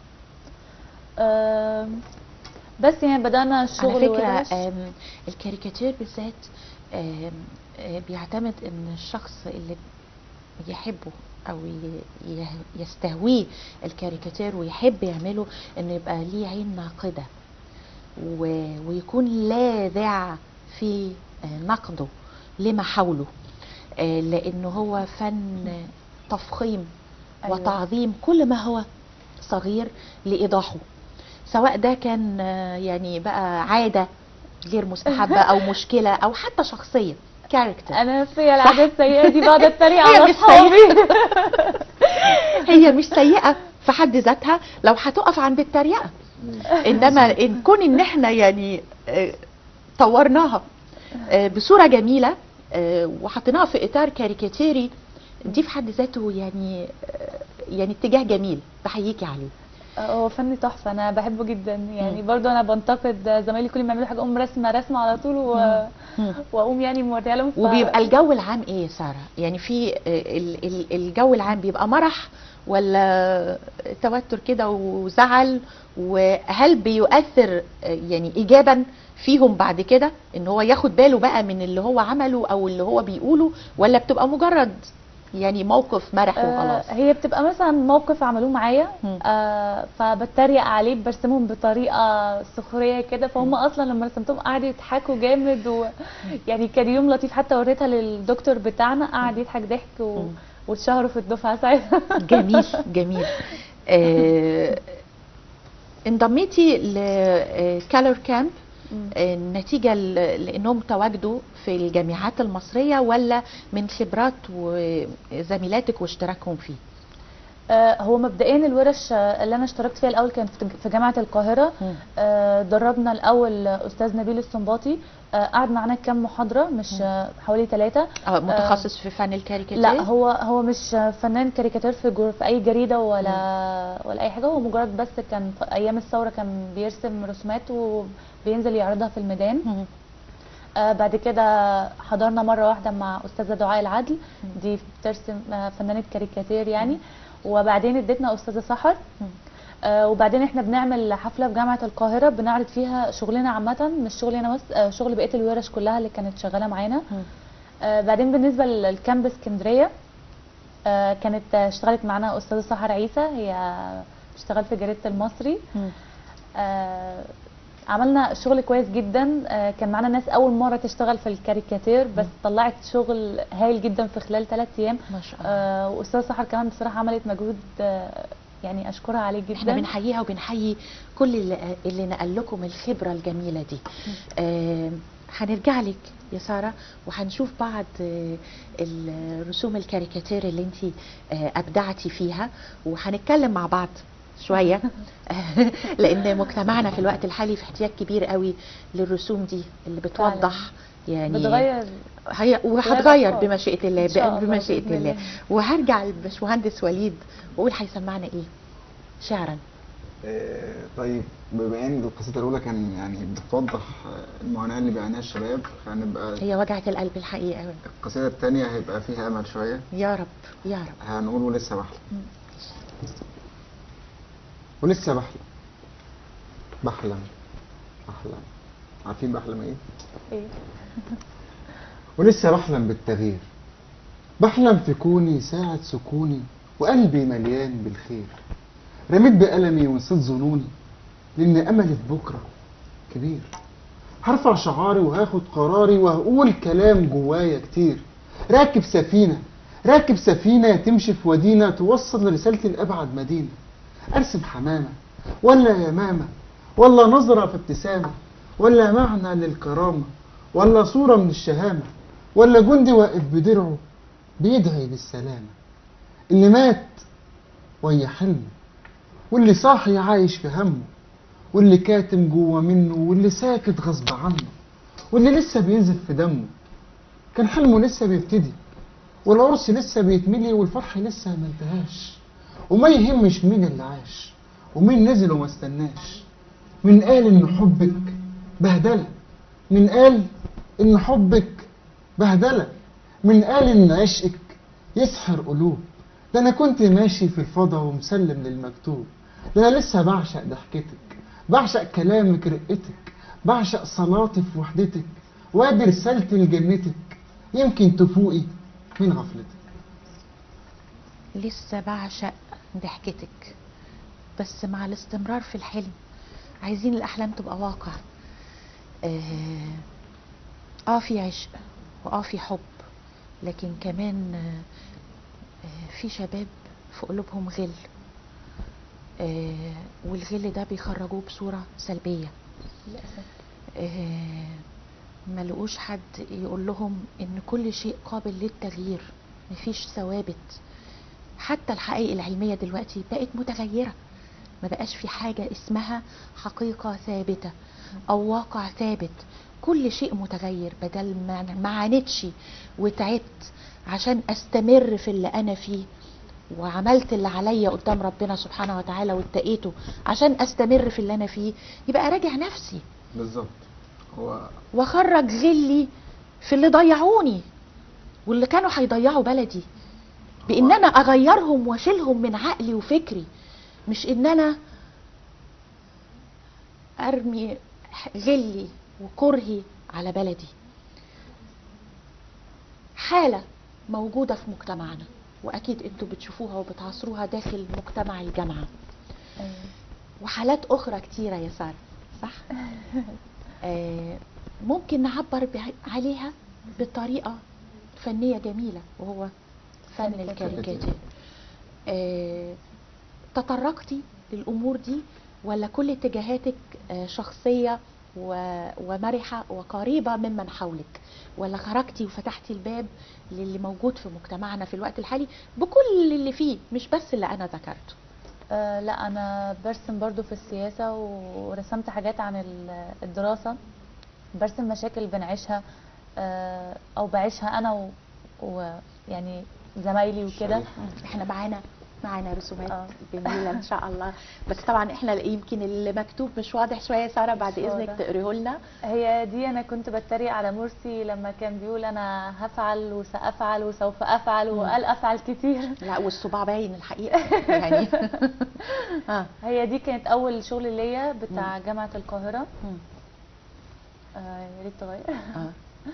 آه، بس يعني بدانا على شغل فكرة ورش آم، الكاريكاتير بالذات آم، آه، بيعتمد ان الشخص اللي يحبه او ي- ي- يستهويه الكاريكاتير ويحب يعمله انه يبقى ليه عين ناقدة و- ويكون لاذع في آه، نقده لما حوله آه، لانه هو فن تفخيم أيوة. وتعظيم كل ما هو صغير لايضاحه سواء ده كان آه، يعني بقى عاده غير مستحبه او مشكله او حتى شخصيه كاركتر انا فيا العاده السيئه دي بقعد اتريق هي على مش اصحابي هي مش سيئه في حد ذاتها لو هتقف عند التريقه انما ان كون ان احنا يعني آه، طورناها آه، بصوره جميله آه، وحطيناها في اطار كاريكاتيري دي في حد ذاته يعني آه، يعني اتجاه جميل بحييكي عليه هو فن تحفه انا بحبه جدا يعني مم. برضو انا بنتقد زمايلي كل ما يعملوا حاجه اقوم رسمه رسمه على طول و... مم. واقوم يعني موريها لهم ف... وبيبقى الجو العام ايه يا ساره يعني في آه، ال- ال- الجو العام بيبقى مرح ولا توتر كده وزعل وهل بيؤثر آه، يعني ايجابا فيهم بعد كده ان هو ياخد باله بقى من اللي هو عمله او اللي هو بيقوله ولا بتبقى مجرد يعني موقف مرح وخلاص آه هي بتبقى مثلا موقف عملوه معايا مم. آه فبتريق عليه برسمهم بطريقه سخريه كده فهم اصلا لما رسمتهم قعدوا يضحكوا جامد و... يعني كان يوم لطيف حتى وريتها للدكتور بتاعنا قعد يضحك ضحك و... مم. واتشهروا في الدفعه ساعتها جميل جميل آه انضميتي لكالور كامب مم. نتيجة ل- لأنهم تواجدوا في الجامعات المصرية ولا من خبرات وزميلاتك واشتراكهم فيه؟ آه، هو مبدئيا الورش آه، اللي انا اشتركت فيها الاول كانت في- في جامعه القاهره مم. آه، دربنا الاول استاذ نبيل السنباطي آه، قعد معانا كام محاضره مش آه، حوالي ثلاثه آه، متخصص في فن الكاريكاتير؟ لا هو هو مش فنان كاريكاتير في جر... في اي جريده ولا ولا اي حاجه هو مجرد بس كان في ايام الثوره كان بيرسم رسومات وبينزل يعرضها في الميدان مم. آه بعد كده حضرنا مره واحده مع استاذه دعاء العدل دي بترسم آه فنانه كاريكاتير يعني وبعدين ادتنا استاذه سحر مم. آه وبعدين احنا بنعمل حفله في جامعه القاهره بنعرض فيها شغلنا عامه مش شغلي انا بس آه شغل بقيه الورش كلها اللي كانت شغاله معانا مم. آه بعدين بالنسبه للكامب اسكندريه آه كانت آه، اشتغلت معانا استاذه سحر عيسى هي بتشتغل في جريده المصري مم. آه عملنا شغل كويس جدا آه كان معانا ناس اول مره تشتغل في الكاريكاتير بس طلعت شغل هايل جدا في خلال ثلاث ايام ما شاء الله آه واستاذه سحر كمان بصراحه عملت مجهود آه يعني اشكرها عليه جدا احنا بنحييها وبنحيي كل اللي, اللي نقل لكم الخبره الجميله دي آه هنرجع لك يا ساره وهنشوف بعض آه، الرسوم الكاريكاتير اللي انت آه، ابدعتي فيها وهنتكلم مع بعض شويه لان مجتمعنا في الوقت الحالي في احتياج كبير قوي للرسوم دي اللي بتوضح يعني بتغير هي وهتغير الأفكار. بمشيئه الله إن شاء الله بمشيئه بإذن الله الله. وهرجع للباشمهندس وليد واقول هيسمعنا ايه شعرا آه، طيب بما ان القصيده الاولى كان يعني بتوضح آه، المعاناه اللي بيعانيها الشباب هنبقى هي وجعه القلب الحقيقه القصيده الثانيه هيبقى فيها امل شويه يا رب يا رب هنقول ولسه بحلم ولسه بحلم بحلم بحلم عارفين بحلم ايه؟ ايه ولسه بحلم بالتغيير بحلم في كوني ساعة سكوني وقلبي مليان بالخير رميت بألمي ونسيت ظنوني لأن أملي في بكرة كبير هرفع شعاري وهاخد قراري وهقول كلام جوايا كتير راكب سفينة راكب سفينة تمشي في ودينا توصل رسالتي لأبعد مدينة أرسم حمامة ولا يمامة ولا نظرة في ابتسامة ولا معنى للكرامة ولا صورة من الشهامة ولا جندي واقف بدرعه بيدعي بالسلامة اللي مات ويا حلمه واللي صاحي عايش في همه واللي كاتم جوه منه واللي ساكت غصب عنه واللي لسه بينزل في دمه كان حلمه لسه بيبتدي والعرس لسه بيتملي والفرح لسه ما انتهاش وما يهمش مين اللي عاش ومين نزل وما استناش من قال ان حبك بهدله من قال ان حبك بهدله من قال ان عشقك يسحر قلوب ده انا كنت ماشي في الفضا ومسلم للمكتوب ده انا لسه بعشق ضحكتك بعشق كلامك رقتك بعشق صلاتي في وحدتك وادي رسالتي لجنتك يمكن تفوقي من غفلتك لسه بعشق ضحكتك بس مع الاستمرار في الحلم عايزين الاحلام تبقى واقع اه, آه في عشق واه في حب لكن كمان آه آه في شباب في قلوبهم غل آه والغل ده بيخرجوه بصورة سلبية للاسف آه ما لقوش حد يقول لهم ان كل شيء قابل للتغيير مفيش ثوابت حتى الحقائق العلمية دلوقتي بقت متغيرة ما بقاش في حاجة اسمها حقيقة ثابتة أو واقع ثابت كل شيء متغير بدل ما ما عانيتش وتعبت عشان استمر في اللي انا فيه وعملت اللي عليا قدام ربنا سبحانه وتعالى واتقيته عشان استمر في اللي انا فيه يبقى اراجع نفسي بالظبط هو واخرج غلي في اللي ضيعوني واللي كانوا هيضيعوا بلدي بان انا اغيرهم واشيلهم من عقلي وفكري مش ان انا ارمي غلي وكرهي على بلدي حالة موجودة في مجتمعنا واكيد انتوا بتشوفوها وبتعاصروها داخل مجتمع الجامعة أيوة. وحالات اخرى كتيرة يا سارة صح آه ممكن نعبر بع- عليها بطريقة فنية جميلة وهو فن فن الكاريكاتير آه تطرقتي للأمور دي ولا كل اتجاهاتك آه شخصية و- ومرحة وقريبة ممن حولك ولا خرجتي وفتحتي الباب للي موجود في مجتمعنا في الوقت الحالي بكل اللي فيه مش بس اللي أنا ذكرته آه لا انا برسم برضو في السياسة ورسمت حاجات عن ال- الدراسة برسم مشاكل بنعيشها آه او بعيشها انا و- ويعني زمايلي وكده احنا معانا معانا رسومات آه. جميله ان شاء الله بس طبعا احنا يمكن المكتوب مش واضح شويه يا ساره بعد مش اذنك واضح. تقريه لنا هي دي انا كنت بتريق على مرسي لما كان بيقول انا هفعل وسافعل وسوف افعل وقال افعل كتير لا والصباع باين الحقيقه يعني اه هي دي كانت اول شغل ليا بتاع جامعة القاهرة مم. آه يا ريت تغير اه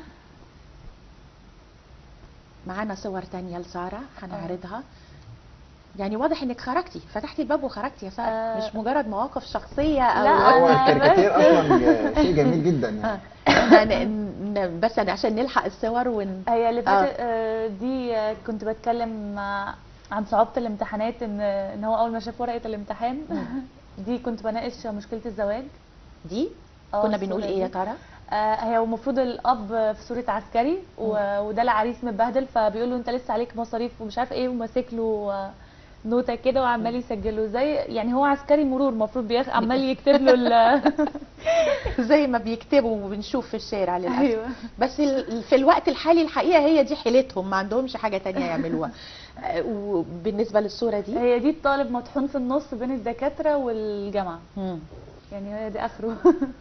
معانا صور تانية لسارة هنعرضها يعني واضح انك خرجتي فتحتي الباب وخرجتي يا ساره آه. مش مجرد مواقف شخصيه او لا، هو أنا الكاريكاتير بس- اصلا شيء جميل جدا آه. يعني إحنا ن- ن- بس أنا عشان نلحق الصور ون هي اللي آه. فاتت آه دي آه، كنت بتكلم مع- عن صعوبة الامتحانات ان ان هو اول ما شاف ورقة الامتحان دي كنت بناقش مشكلة الزواج دي آه، كنا بنقول الصورة ايه يا دي. ترى آه، هي المفروض الاب في صوره عسكري و- وده العريس متبهدل فبيقول له انت لسه عليك مصاريف ومش عارف ايه وماسك له آه، نوتة كده وعمال يسجله زي يعني هو عسكري مرور المفروض بياخ عمال يكتب له ال- زي ما بيكتبوا وبنشوف في الشارع للاسف ايوه بس ال- في الوقت الحالي الحقيقه هي دي حيلتهم ما عندهمش حاجه تانية يعملوها آه، وبالنسبه للصوره دي هي دي الطالب مطحون في النص بين الدكاترة والجامعة مم. يعني هي دي اخره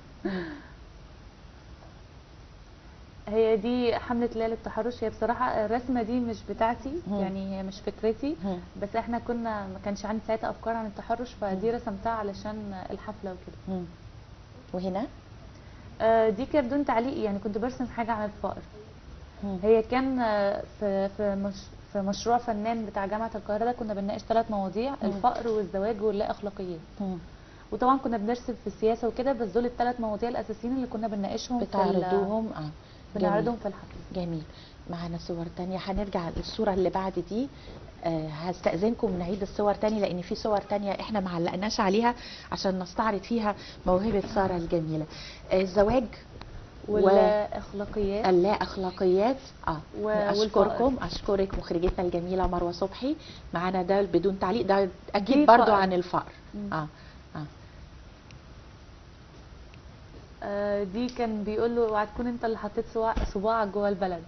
هي دي حملة ليلة التحرش هي بصراحة الرسمة دي مش بتاعتي مم. يعني هي مش فكرتي مم. بس احنا كنا ما كانش عندي ساعتها افكار عن التحرش فدي رسمتها علشان الحفلة وكده مم. وهنا آه، دي كانت بدون تعليق يعني كنت برسم حاجة عن الفقر مم. هي كان آه، في في مش في مشروع فنان بتاع جامعة القاهرة ده كنا بنناقش ثلاث مواضيع مم. الفقر والزواج واللا أخلاقيات مم. وطبعا كنا بنرسم في السياسة وكده بس دول الثلاث مواضيع الأساسيين اللي كنا بنناقشهم في ال- بتعرضوهم اه جميل. بنعرضهم في الحفلة جميل معانا صور تانية هنرجع للصورة اللي بعد دي آه هستأذنكم نعيد الصور تاني لأن في صور تانية احنا معلقناش عليها عشان نستعرض فيها موهبة سارة الجميلة آه الزواج واللا أخلاقيات اللا أخلاقيات اه و- أشكركم أشكرك مخرجتنا الجميلة مروة صبحي معانا ده بدون تعليق ده دي أكيد برضو فقر. عن الفقر مم. اه اه آه، دي كان بيقول له اوعى تكون انت اللي حطيت صباع- صباعك جوه البلد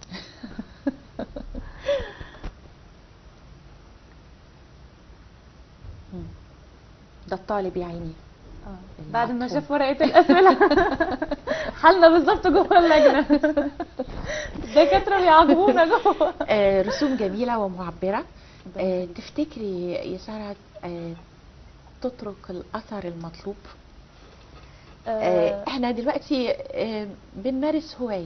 مم. ده الطالب يا عيني آه. بعد ما المعقول. شاف ورقة الأسئلة حالنا بالظبط جوه اللجنة الدكاترة بيعاقبونا جوه آه رسوم جميلة ومعبرة آه تفتكري يا سارة آه تترك الأثر المطلوب آه آه، احنا دلوقتي آه بنمارس هواية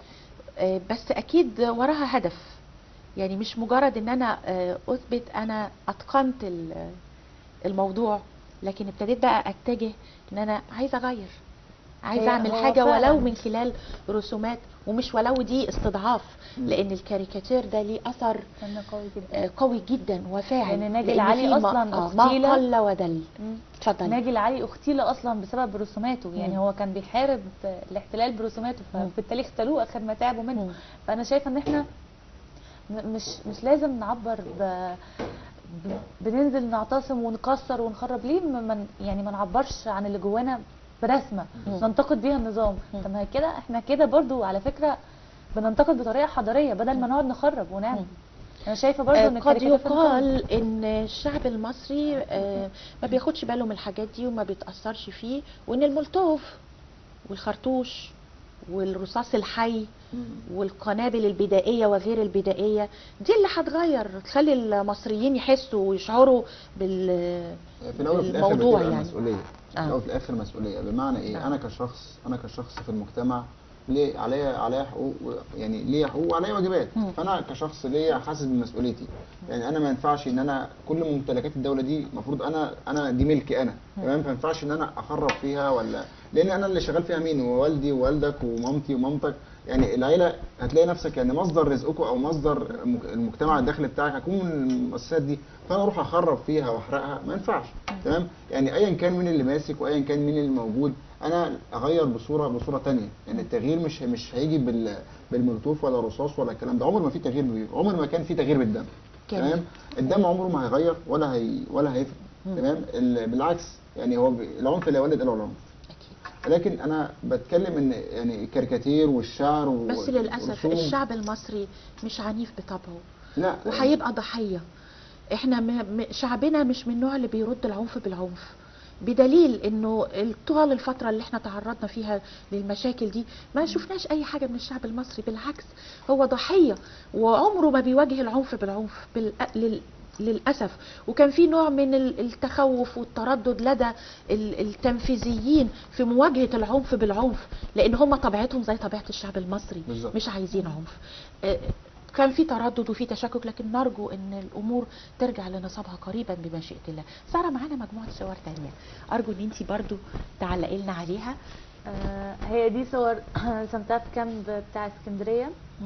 آه بس أكيد وراها هدف يعني مش مجرد ان انا آه اثبت انا اتقنت ال- الموضوع لكن ابتديت بقى اتجه ان انا عايزه اغير عايزه هي- اعمل هو حاجه فعلاً. ولو من خلال رسومات ومش ولو دي استضعاف لان الكاريكاتير ده ليه اثر فن قوي جدا آه، قوي جدا وفاعل لأن ناجي لأن العلي في ما- أصلاً آه، ما اغتيل. قل ودل مم. اتفضلي ناجي العلي اغتيل اصلا بسبب رسوماته يعني مم. هو كان بيحارب الاحتلال برسوماته مم. فبالتالي اختلوه اخر ما تعبوا منه مم. فانا شايفه ان احنا م- مش مش لازم نعبر ب... ب... بننزل نعتصم ونكسر ونخرب ليه ما من يعني ما نعبرش عن اللي جوانا برسمه مم. ننتقد بيها النظام مم. طب ما هي كده احنا كده برضو على فكره بننتقد بطريقه حضاريه بدل ما نقعد نخرب ونعمل مم. انا شايفه برضو آه، ان قد الكاريكاتير فن قوي. يقال ان الشعب المصري آه، ما بياخدش باله من الحاجات دي وما بيتاثرش فيه وان المولوتوف والخرطوش والرصاص الحي والقنابل البدائيه وغير البدائيه دي اللي هتغير تخلي المصريين يحسوا ويشعروا بال في الاول وفي الاخر الموضوع بتبقى يعني. مسؤوليه آه. في الاول وفي الاخر مسؤوليه بمعنى ايه نعم. انا كشخص انا كشخص في المجتمع ليه عليا عليا حقوق و- يعني ليا حقوق وعليا واجبات مم. فانا كشخص ليا حاسس بمسؤوليتي يعني انا ما ينفعش ان انا كل ممتلكات الدوله دي المفروض انا انا دي ملكي انا تمام ما ينفعش ان انا اخرب فيها ولا لان انا اللي شغال فيها مين ووالدي ووالدك ومامتي ومامتك يعني العيله هتلاقي نفسك يعني مصدر رزقكم او مصدر المك- المجتمع الداخلي بتاعك هيكون من المؤسسات دي فانا اروح اخرب فيها واحرقها ما ينفعش تمام يعني ايا كان مين اللي ماسك وايا كان مين اللي موجود انا اغير بصوره بصوره تانية يعني التغيير مش مش هيجي بال بالمولوتوف ولا رصاص ولا الكلام ده عمر ما في تغيير بي- عمر ما كان في تغيير بالدم جميل. تمام الدم عمره ما هيغير ولا هي ولا هيفرق تمام ال- بالعكس يعني هو ب- العنف لا يولد الا العنف اكيد لكن انا بتكلم ان يعني الكاريكاتير والشعر و- بس للاسف والرسوم- الشعب المصري مش عنيف بطبعه لا وهيبقى ضحيه احنا م... م... شعبنا مش من النوع اللي بيرد العنف بالعنف بدليل انه ال- طوال الفتره اللي احنا تعرضنا فيها للمشاكل دي ما شفناش اي حاجه من الشعب المصري بالعكس هو ضحيه وعمره ما بيواجه العنف بالعنف بال... لل... للاسف وكان في نوع من ال- التخوف والتردد لدى ال- التنفيذيين في مواجهه العنف بالعنف لان هم طبيعتهم زي طبيعه الشعب المصري بالظبط. مش عايزين عنف آه، كان في تردد وفي تشكك لكن نرجو ان الامور ترجع لنصابها قريبا بمشيئه الله ساره معانا مجموعه صور تانية ارجو ان انت برضو تعلقي لنا عليها آه، هي دي صور رسمتها في كامب بتاع اسكندريه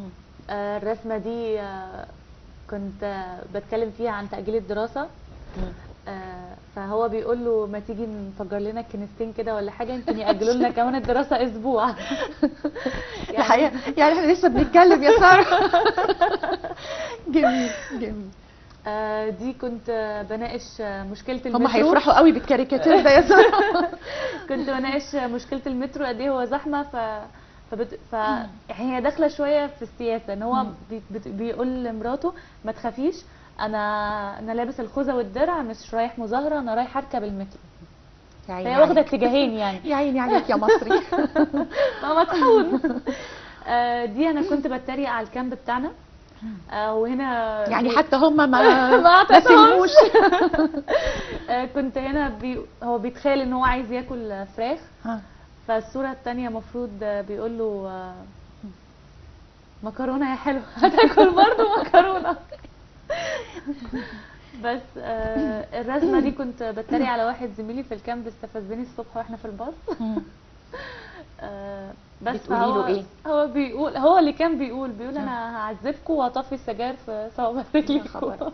آه، الرسمه دي آه، كنت آه، بتكلم فيها عن تاجيل الدراسه آه، فهو بيقول له ما تيجي نفجر لنا كنيستين كده ولا حاجه يمكن ياجلوا لنا كمان الدراسه اسبوع الحقيقه يعني احنا لسه بنتكلم يا ساره جميل جميل آه، دي كنت آه، بناقش آه، مشكله المترو هم هيفرحوا قوي بالكاريكاتير ده يا ساره كنت بناقش مشكله المترو قد ايه هو زحمه ف فبت... ف يعني هي داخله شويه في السياسه ان هو بي... بت... بيقول لمراته ما تخافيش انا انا لابس الخوذه والدرع مش رايح مظاهره انا رايح اركب المترو يا عيني فهي واخده عليك. اتجاهين يعني يا عيني عليك يا مصري ما مطحون آه، دي انا كنت بتريق على الكامب بتاعنا آه، وهنا يعني حتى هم ما ما ما اعتقدهمش. سلموش آه، كنت هنا بي... هو بيتخيل ان هو عايز ياكل فراخ ها. فالصورة التانية مفروض بيقول له آه، مكرونة يا حلو هتاكل برضه مكرونة بس آه، الرسمة دي كنت بتريق على واحد زميلي في الكامب استفزني الصبح واحنا في الباص آه، بس بتقولي له هو إيه؟ هو بيقول هو اللي كان بيقول بيقول انا هعذبكم وهطفي السجاير في صوابع رجليكم خبر.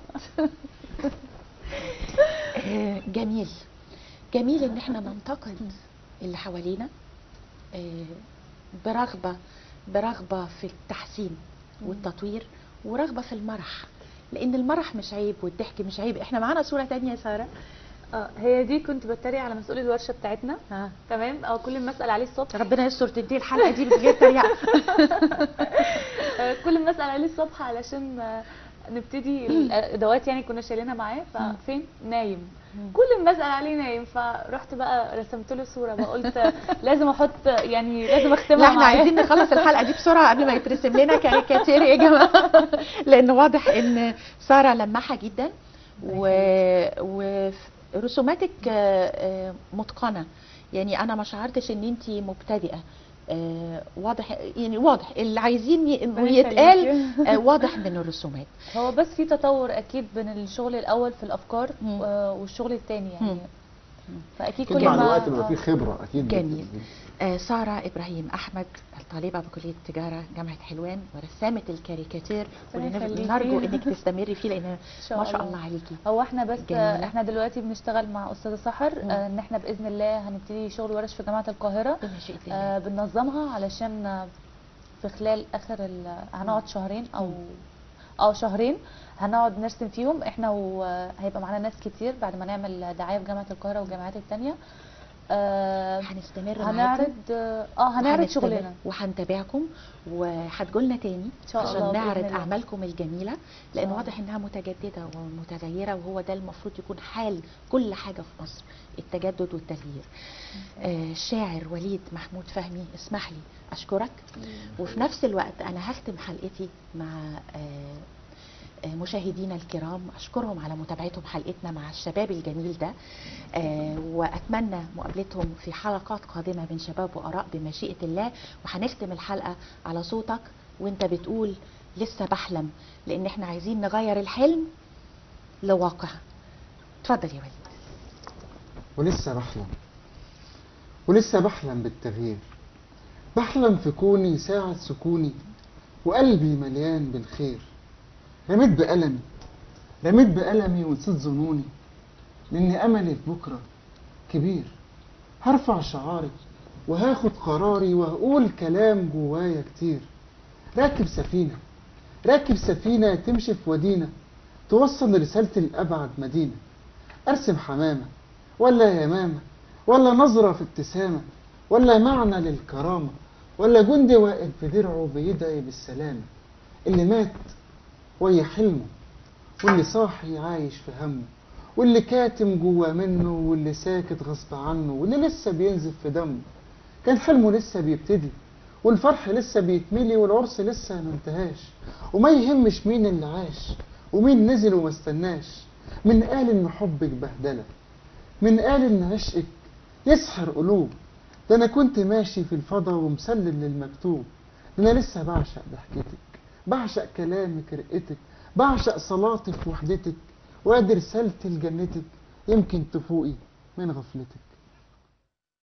آه، جميل جميل ان احنا ننتقد اللي حوالينا آه، برغبه برغبه في التحسين والتطوير ورغبه في المرح لان المرح مش عيب والضحك مش عيب احنا معانا صوره تانية يا ساره اه هي دي كنت بتريق على مسؤول الورشه بتاعتنا تمام او كل ما اسال عليه الصبح ربنا يستر تنتهي الحلقه دي من غير تريقه آه، كل ما اسال عليه الصبح علشان آه، نبتدي الادوات يعني كنا شايلينها معاه ففين نايم كل ما اسال عليه نايم فرحت بقى رسمت له صوره بقى قلت آه، لازم احط يعني لازم لا اختمها احنا معاه عايزين نخلص الحلقه دي بسرعه قبل ما يترسم لنا كاريكاتير يا جماعه لان واضح ان ساره لماحه جدا و... ورسوماتك آه، آه، متقنه يعني انا ما شعرتش ان انت مبتدئه آه، واضح يعني واضح اللي عايزين ي- انه ربنا يتقال يخليكي. آه، واضح من الرسومات هو بس في تطور اكيد بين الشغل الاول في الافكار مم. آه، والشغل الثاني يعني مم. فاكيد اكيد كل مع ما الوقت بيبقى آه. فيه خبره اكيد جميل. آه، سارة إبراهيم أحمد الطالبة بكلية التجارة جامعة حلوان ورسامة الكاريكاتير ربنا واللي يخليكي. نرجو إنك تستمري فيه لأن شاء ما شاء الله. الله عليكي هو احنا بس جميلة. احنا دلوقتي بنشتغل مع استاذه سحر مم. آه، ان احنا باذن الله هنبتدي شغل ورش في جامعه القاهره بمشيئة الله آه، بننظمها علشان آه، في خلال اخر ال- هنقعد شهرين او او شهرين هنقعد نرسم فيهم احنا وهيبقى معانا ناس كتير بعد ما نعمل دعايه في جامعه القاهره والجامعات التانية آه، هنستمر معاكم هنعرض اه هنعرض وهنستمر شغلنا وهنتابعكم وهتجولنا تاني شاء الله عشان بإذن نعرض الله. أعمالكم الجميلة لأن الله. واضح إنها متجددة ومتغيرة وهو ده المفروض يكون حال كل حاجة في مصر التجدد والتغيير آه، الشاعر وليد محمود فهمي اسمح لي أشكرك وفي نفس الوقت أنا هختم حلقتي مع آه، آه، مشاهدينا الكرام أشكرهم على متابعتهم حلقتنا مع الشباب الجميل ده آه، وأتمنى مقابلتهم في حلقات قادمة من شباب وآراء بمشيئة الله وهنختم الحلقة على صوتك وانت بتقول لسه بحلم لأن احنا عايزين نغير الحلم لواقع اتفضل يا وليد ولسه بحلم ولسه بحلم بالتغيير بحلم في كوني ساعة سكوني وقلبي مليان بالخير رميت بألمي رميت بألمي ونسيت ظنوني لأن أملي في بكرة كبير هرفع شعاري وهاخد قراري وهقول كلام جوايا كتير راكب سفينة راكب سفينة تمشي في ودينا توصل رسالتي لأبعد مدينة أرسم حمامة ولا يمامة ولا نظرة في ابتسامة ولا معنى للكرامة ولا جندي واقف في درعه بيدعي بالسلامة اللي مات ويا حلمه واللي صاحي عايش في همه واللي كاتم جوا منه واللي ساكت غصب عنه واللي لسه بينزف في دمه كان حلمه لسه بيبتدي والفرح لسه بيتملي والعرس لسه ما انتهاش وما يهمش مين اللي عاش ومين نزل وما استناش من قال ان حبك بهدله من قال ان عشقك يسحر قلوب ده انا كنت ماشي في الفضا ومسلم للمكتوب ده انا لسه بعشق ضحكتك بعشق كلامك رقتك بعشق صلاتك وحدتك وادي رسالتي لجنتك يمكن تفوقي من غفلتك